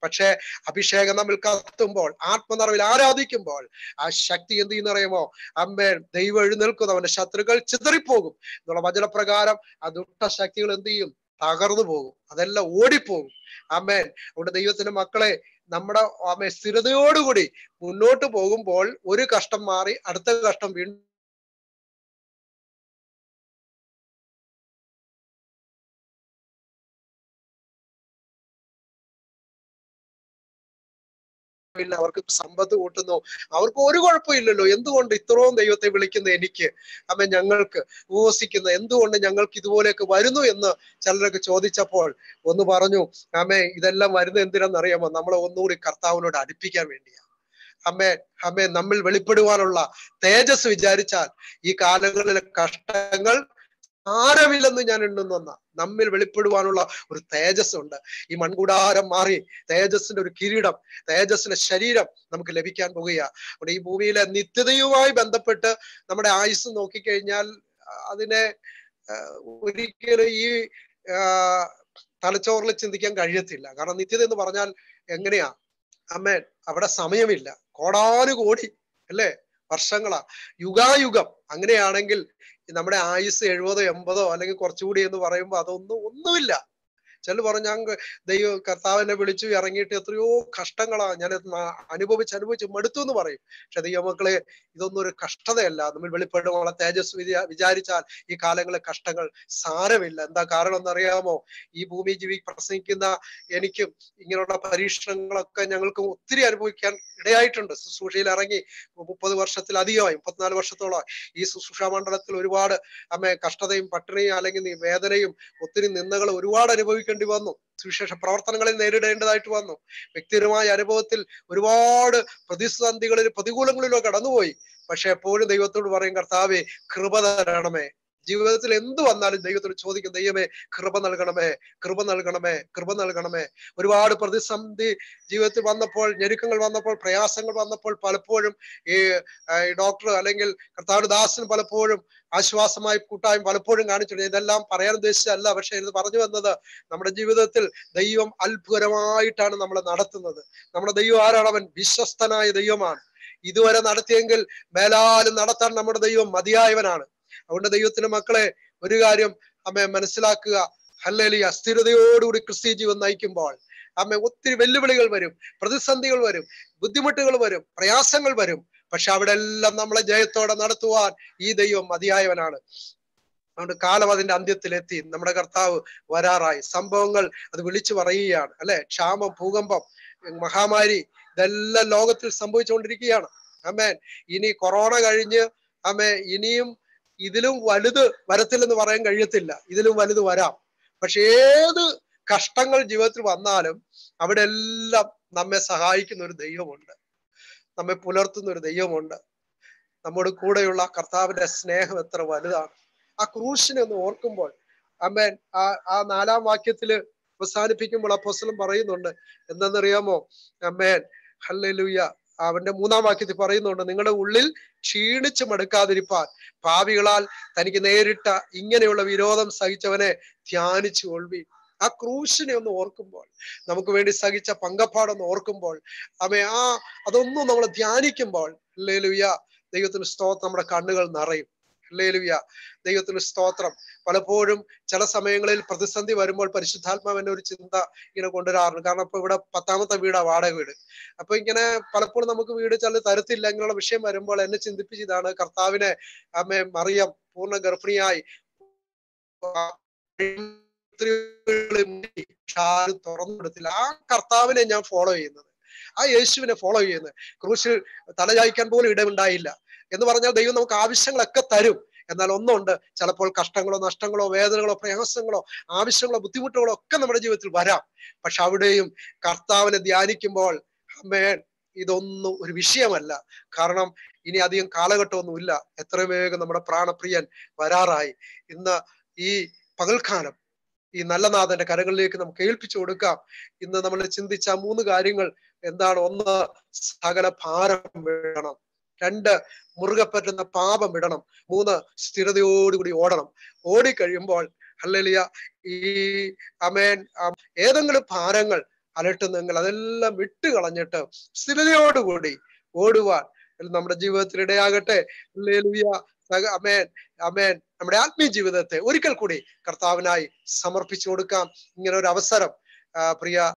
പക്ഷേ അഭിഷേകം നമ്മൾ കത്തുമ്പോൾ ആത്മനിറവിൽ ആരാധിക്കുമ്പോൾ ആ ശക്തി എന്ത് ചെയ്യുന്ന അറിയുമോ അമ്മേൻ ദൈവം എഴുന്നേൽക്കുന്നു അവന്റെ ശത്രുക്കൾ ചിതറിപ്പോകും എന്നുള്ള വചനപ്രകാരം ആ ദുഷ്ട ശക്തികൾ എന്ത് ചെയ്യും തകർന്നു പോകും അതെല്ലാം ഓടിപ്പോകും അമ്മേൻ അവിടെ ദൈവത്തിന്റെ മക്കളെ നമ്മുടെ അമ്മ സ്ഥിരതയോടുകൂടി മുന്നോട്ട് പോകുമ്പോൾ ഒരു കഷ്ടം മാറി അടുത്ത കഷ്ടം വീണ്ടും ഇല്ല അവർക്ക് സമ്പത്ത് കൂട്ടുന്നു അവർക്ക് ഒരു കുഴപ്പമില്ലല്ലോ എന്തുകൊണ്ട് ഇത്രയും ദൈവത്തെ വിളിക്കുന്ന എനിക്ക് അമ്മ ഞങ്ങൾക്ക് ഉപവസിക്കുന്ന എന്തുകൊണ്ട് ഞങ്ങൾക്ക് ഇതുപോലെയൊക്കെ വരുന്നു എന്ന് ചിലരൊക്കെ ചോദിച്ചപ്പോൾ ഒന്ന് പറഞ്ഞു അമ്മേ ഇതെല്ലാം വരുന്നത് എന്തിനാണെന്നറിയാമോ നമ്മളെ ഒന്നുകൂടി കർത്താവിനോട് അടുപ്പിക്കാൻ വേണ്ടിയാ അമ്മേ അമ്മേ നമ്മൾ വെളിപ്പെടുവാനുള്ള തേജസ് വിചാരിച്ചാൽ ഈ കാലങ്ങളിലെ കഷ്ടങ്ങൾ ആരമില്ലെന്ന് ഞാൻ എണ്ണുന്ന നമ്മിൽ വെളിപ്പെടുവാനുള്ള ഒരു തേജസ് ഉണ്ട് ഈ മൺകൂടാരം മാറി തേജസ്സിന്റെ ഒരു കിരീടം തേജസ്സിന്റെ ശരീരം നമുക്ക് ലഭിക്കാൻ പോകുക അവിടെ ഈ ഭൂമിയിലെ നിത്യതയുമായി ബന്ധപ്പെട്ട് നമ്മുടെ ആയുസ് നോക്കിക്കഴിഞ്ഞാൽ അതിനെ ഒരിക്കലും ഈ തലച്ചോറിൽ ചിന്തിക്കാൻ കഴിയത്തില്ല കാരണം നിത്യത എന്ന് പറഞ്ഞാൽ എങ്ങനെയാ അമ്മേൻ അവിടെ സമയമില്ല കോടാനുകോടി അല്ലേ വർഷങ്ങളാ യുഗായുഗം അങ്ങനെയാണെങ്കിൽ നമ്മുടെ ആയുസ് എഴുപതോ എൺപതോ അല്ലെങ്കിൽ കുറച്ചുകൂടി എന്ന് പറയുമ്പോൾ അതൊന്നും ഒന്നുമില്ല ചില പറഞ്ഞു ഞങ്ങൾ ദൈവം കർത്താവിനെ വിളിച്ചു ഇറങ്ങിയിട്ട് എത്രയോ കഷ്ടങ്ങളാ ഞാൻ അനുഭവിച്ച് അനുഭവിച്ച് മടുത്തു എന്ന് പറയും പക്ഷെ ദൈവമക്കളെ ഇതൊന്നും ഒരു കഷ്ടതയല്ല നമ്മൾ വെളിപ്പെടുവാനുള്ള തേജസ് വിചാ വിചാരിച്ചാൽ ഈ കാലങ്ങളിലെ കഷ്ടങ്ങൾ സാരമില്ല എന്താ കാരണം എന്നറിയാമോ ഈ ഭൂമി ജീവി പ്രസംഗിക്കുന്ന എനിക്കും ഇങ്ങനെയുള്ള പരീക്ഷണങ്ങളൊക്കെ ഞങ്ങൾക്ക് ഒത്തിരി അനുഭവിക്കാൻ ഇടയായിട്ടുണ്ട് ശുശ്രൂഷയിൽ ഇറങ്ങി മുപ്പത് വർഷത്തിലധികമായി മുപ്പത്തിനാല് വർഷത്തോളം ഈ ശുശ്രൂഷ മണ്ഡലത്തിൽ ഒരുപാട് അമ്മ കഷ്ടതയും പട്ടിണിയും അല്ലെങ്കിൽ വേദനയും ഒത്തിരി നിന്ദകളും ഒരുപാട് അനുഭവിക്കേണ്ടി വന്നു സുവിശേഷ പ്രവർത്തനങ്ങളിൽ നേരിടേണ്ടതായിട്ട് വന്നു വ്യക്തിപരമായ അനുഭവത്തിൽ ഒരുപാട് പ്രതിസന്ധികളിൽ പ്രതികൂലങ്ങളിലോ കടന്നുപോയി പക്ഷെ എപ്പോഴും ദൈവത്തോട് പറയും കർത്താവെ കൃപ തരണമേ ജീവിതത്തിൽ എന്ത് വന്നാലും ദൈവത്തോട് ചോദിക്കും ദൈവമേ കൃപ നൽകണമേ കൃപ നൽകണമേ കൃപ നൽകണമേ ഒരുപാട് പ്രതിസന്ധി ജീവിതത്തിൽ വന്നപ്പോൾ ഞെരുക്കങ്ങൾ വന്നപ്പോൾ പ്രയാസങ്ങൾ വന്നപ്പോൾ പലപ്പോഴും ഈ ഡോക്ടർ അല്ലെങ്കിൽ കർത്താവ് ദാസൻ പലപ്പോഴും ആശ്വാസമായി കൂട്ടായും പലപ്പോഴും കാണിച്ചിട്ടുണ്ട് ഇതെല്ലാം പറയാൻ ഉദ്ദേശിച്ചല്ല പക്ഷെ ഇത് പറഞ്ഞു വന്നത് നമ്മുടെ ജീവിതത്തിൽ ദൈവം അത്ഭുതമായിട്ടാണ് നമ്മളെ നടത്തുന്നത് നമ്മുടെ ദൈവം ആരാണ് അവൻ വിശ്വസ്തനായ ദൈവമാണ് ഇതുവരെ നടത്തിയെങ്കിൽ മേലാലും നടത്താൻ നമ്മുടെ ദൈവം മതിയായവനാണ് അതുകൊണ്ട് ദൈവത്തിന്റെ മക്കളെ ഒരു കാര്യം അമ്മ മനസ്സിലാക്കുക ഹല്ലേലിയ സ്ഥിരതയോടുകൂടി ക്രിസ്ത്യ ജീവൻ നയിക്കുമ്പോൾ അമ്മ ഒത്തിരി വെല്ലുവിളികൾ വരും പ്രതിസന്ധികൾ വരും ബുദ്ധിമുട്ടുകൾ വരും പ്രയാസങ്ങൾ വരും പക്ഷെ അവിടെ എല്ലാം നമ്മളെ ജയത്തോടെ നടത്തുവാൻ ഈ ദൈവം മതിയായവനാണ് അതുകൊണ്ട് കാലം അതിന്റെ അന്ത്യത്തിലെത്തി നമ്മുടെ കർത്താവ് വരാറായി സംഭവങ്ങൾ അത് വിളിച്ചു പറയുകയാണ് അല്ലെ ക്ഷാമം ഭൂകമ്പം മഹാമാരി ഇതെല്ലാം ലോകത്തിൽ സംഭവിച്ചുകൊണ്ടിരിക്കുകയാണ് അമ്മേൻ ഇനി കൊറോണ കഴിഞ്ഞ് അമ്മേ ഇനിയും ഇതിലും വലുത് വരത്തില്ലെന്ന് പറയാൻ കഴിയത്തില്ല ഇതിലും വലുത് വരാം പക്ഷെ ഏത് കഷ്ടങ്ങൾ ജീവിതത്തിൽ വന്നാലും അവിടെ എല്ലാം നമ്മെ സഹായിക്കുന്ന ഒരു ദൈവമുണ്ട് നമ്മെ പുലർത്തുന്ന ഒരു ദൈവമുണ്ട് നമ്മുടെ കൂടെയുള്ള കർത്താവിന്റെ സ്നേഹം എത്ര വലുതാണ് ആ ക്രൂശിനെ ഒന്ന് ഓർക്കുമ്പോൾ അമ്മേൻ ആ ആ നാലാം വാക്യത്തില് അവസാനിപ്പിക്കുമ്പോൾ അപ്പോസ്തലൻ പറയുന്നുണ്ട് എന്തെന്നറിയാമോ അമ്മേൻ ഹല്ലേലൂയ അവന്റെ മൂന്നാം വാക്യത്തിൽ പറയുന്നുണ്ട് നിങ്ങളുടെ ഉള്ളിൽ ക്ഷീണിച്ച് മടുക്കാതിരിപ്പാൻ പാവികളാൽ തനിക്ക് നേരിട്ട ഇങ്ങനെയുള്ള വിരോധം സഹിച്ചവനെ ധ്യാനിച്ചു കൊള്ളി ആ ക്രൂശിനെ ഒന്ന് ഓർക്കുമ്പോൾ നമുക്ക് വേണ്ടി സഹിച്ച പങ്കപ്പാടൊന്ന് ഓർക്കുമ്പോൾ അമ്മ ആ അതൊന്നും നമ്മൾ ധ്യാനിക്കുമ്പോൾ ലേലുയ ദൈവത്തിന് സ്തോത്രം നമ്മുടെ കണ്ണുകൾ നിറയും ലേലുയ ദൈവത്തിന് സ്തോത്രം പലപ്പോഴും ചില സമയങ്ങളിൽ പ്രതിസന്ധി വരുമ്പോൾ പരിശുദ്ധാത്മാവിന്റെ ഒരു ചിന്ത ഇങ്ങനെ കൊണ്ടുവരാറുണ്ട് കാരണം ഇപ്പൊ ഇവിടെ പത്താമത്തെ വീടാ വാടക വീട് അപ്പൊ ഇങ്ങനെ പലപ്പോഴും നമുക്ക് വീട് ചില തരത്തില്ല ഇങ്ങനെയുള്ള വിഷയം വരുമ്പോൾ എന്നെ ചിന്തിപ്പിച്ചതാണ് കർത്താവിനെ അമ്മ മറിയം പൂർണ്ണ ഗർഭിണിയായി ആരും തുറന്നു കൊടുത്തില്ല ആ കർത്താവിനെ ഞാൻ ഫോളോ ചെയ്യുന്നത് ആ യേശുവിനെ ഫോളോ ചെയ്യുന്നത് ക്രൂശിൽ തലചായ്ക്കാൻ പോലും ഇടമുണ്ടായില്ല എന്ന് പറഞ്ഞാൽ ദൈവം നമുക്ക് ആവശ്യങ്ങളൊക്കെ തരും എന്നാൽ ഒന്നുണ്ട് ചിലപ്പോൾ കഷ്ടങ്ങളോ നഷ്ടങ്ങളോ വേദനകളോ പ്രയാസങ്ങളോ ആവശ്യങ്ങളോ ബുദ്ധിമുട്ടുകളോ ഒക്കെ നമ്മുടെ ജീവിതത്തിൽ വരാം പക്ഷെ അവിടെയും കർത്താവിനെ ധ്യാനിക്കുമ്പോൾ അമ്മേൻ ഇതൊന്നും ഒരു വിഷയമല്ല കാരണം ഇനി അധികം കാലഘട്ടമൊന്നുമില്ല എത്ര വേഗം നമ്മുടെ പ്രാണപ്രിയൻ വരാറായി ഇന്ന് ഈ പകൽക്കാലം ഈ നല്ല നാഥന്റെ കരങ്ങളിലേക്ക് നമുക്ക് ഏൽപ്പിച്ചു കൊടുക്കാം ഇന്ന് നമ്മൾ ചിന്തിച്ച മൂന്ന് കാര്യങ്ങൾ എന്താണ് ഒന്ന് സകല ഭാരം വിടണം രണ്ട് മുറുകെ പറ്റുന്ന പാപം വിടണം മൂന്ന് സ്ഥിരതയോടുകൂടി ഓടണം ഓടിക്കഴിയുമ്പോൾ അല്ലലിയ ഈ അമേൻ ഏതെങ്കിലും ഭാരങ്ങൾ അലട്ടുന്നെങ്കിൽ അതെല്ലാം വിട്ട് കളഞ്ഞിട്ട് സ്ഥിരതയോടുകൂടി ഓടുവാൻ നമ്മുടെ ജീവിതത്തിൽ ഇടയാകട്ടെ ഹല്ലേലൂയ. സക- അമേൻ അമേൻ നമ്മുടെ ആത്മീയ ജീവിതത്തെ ഒരിക്കൽ കൂടി കർത്താവിനായി സമർപ്പിച്ചു കൊടുക്കാം ഇങ്ങനെ ഒരു അവസരം ആ, പ്രിയ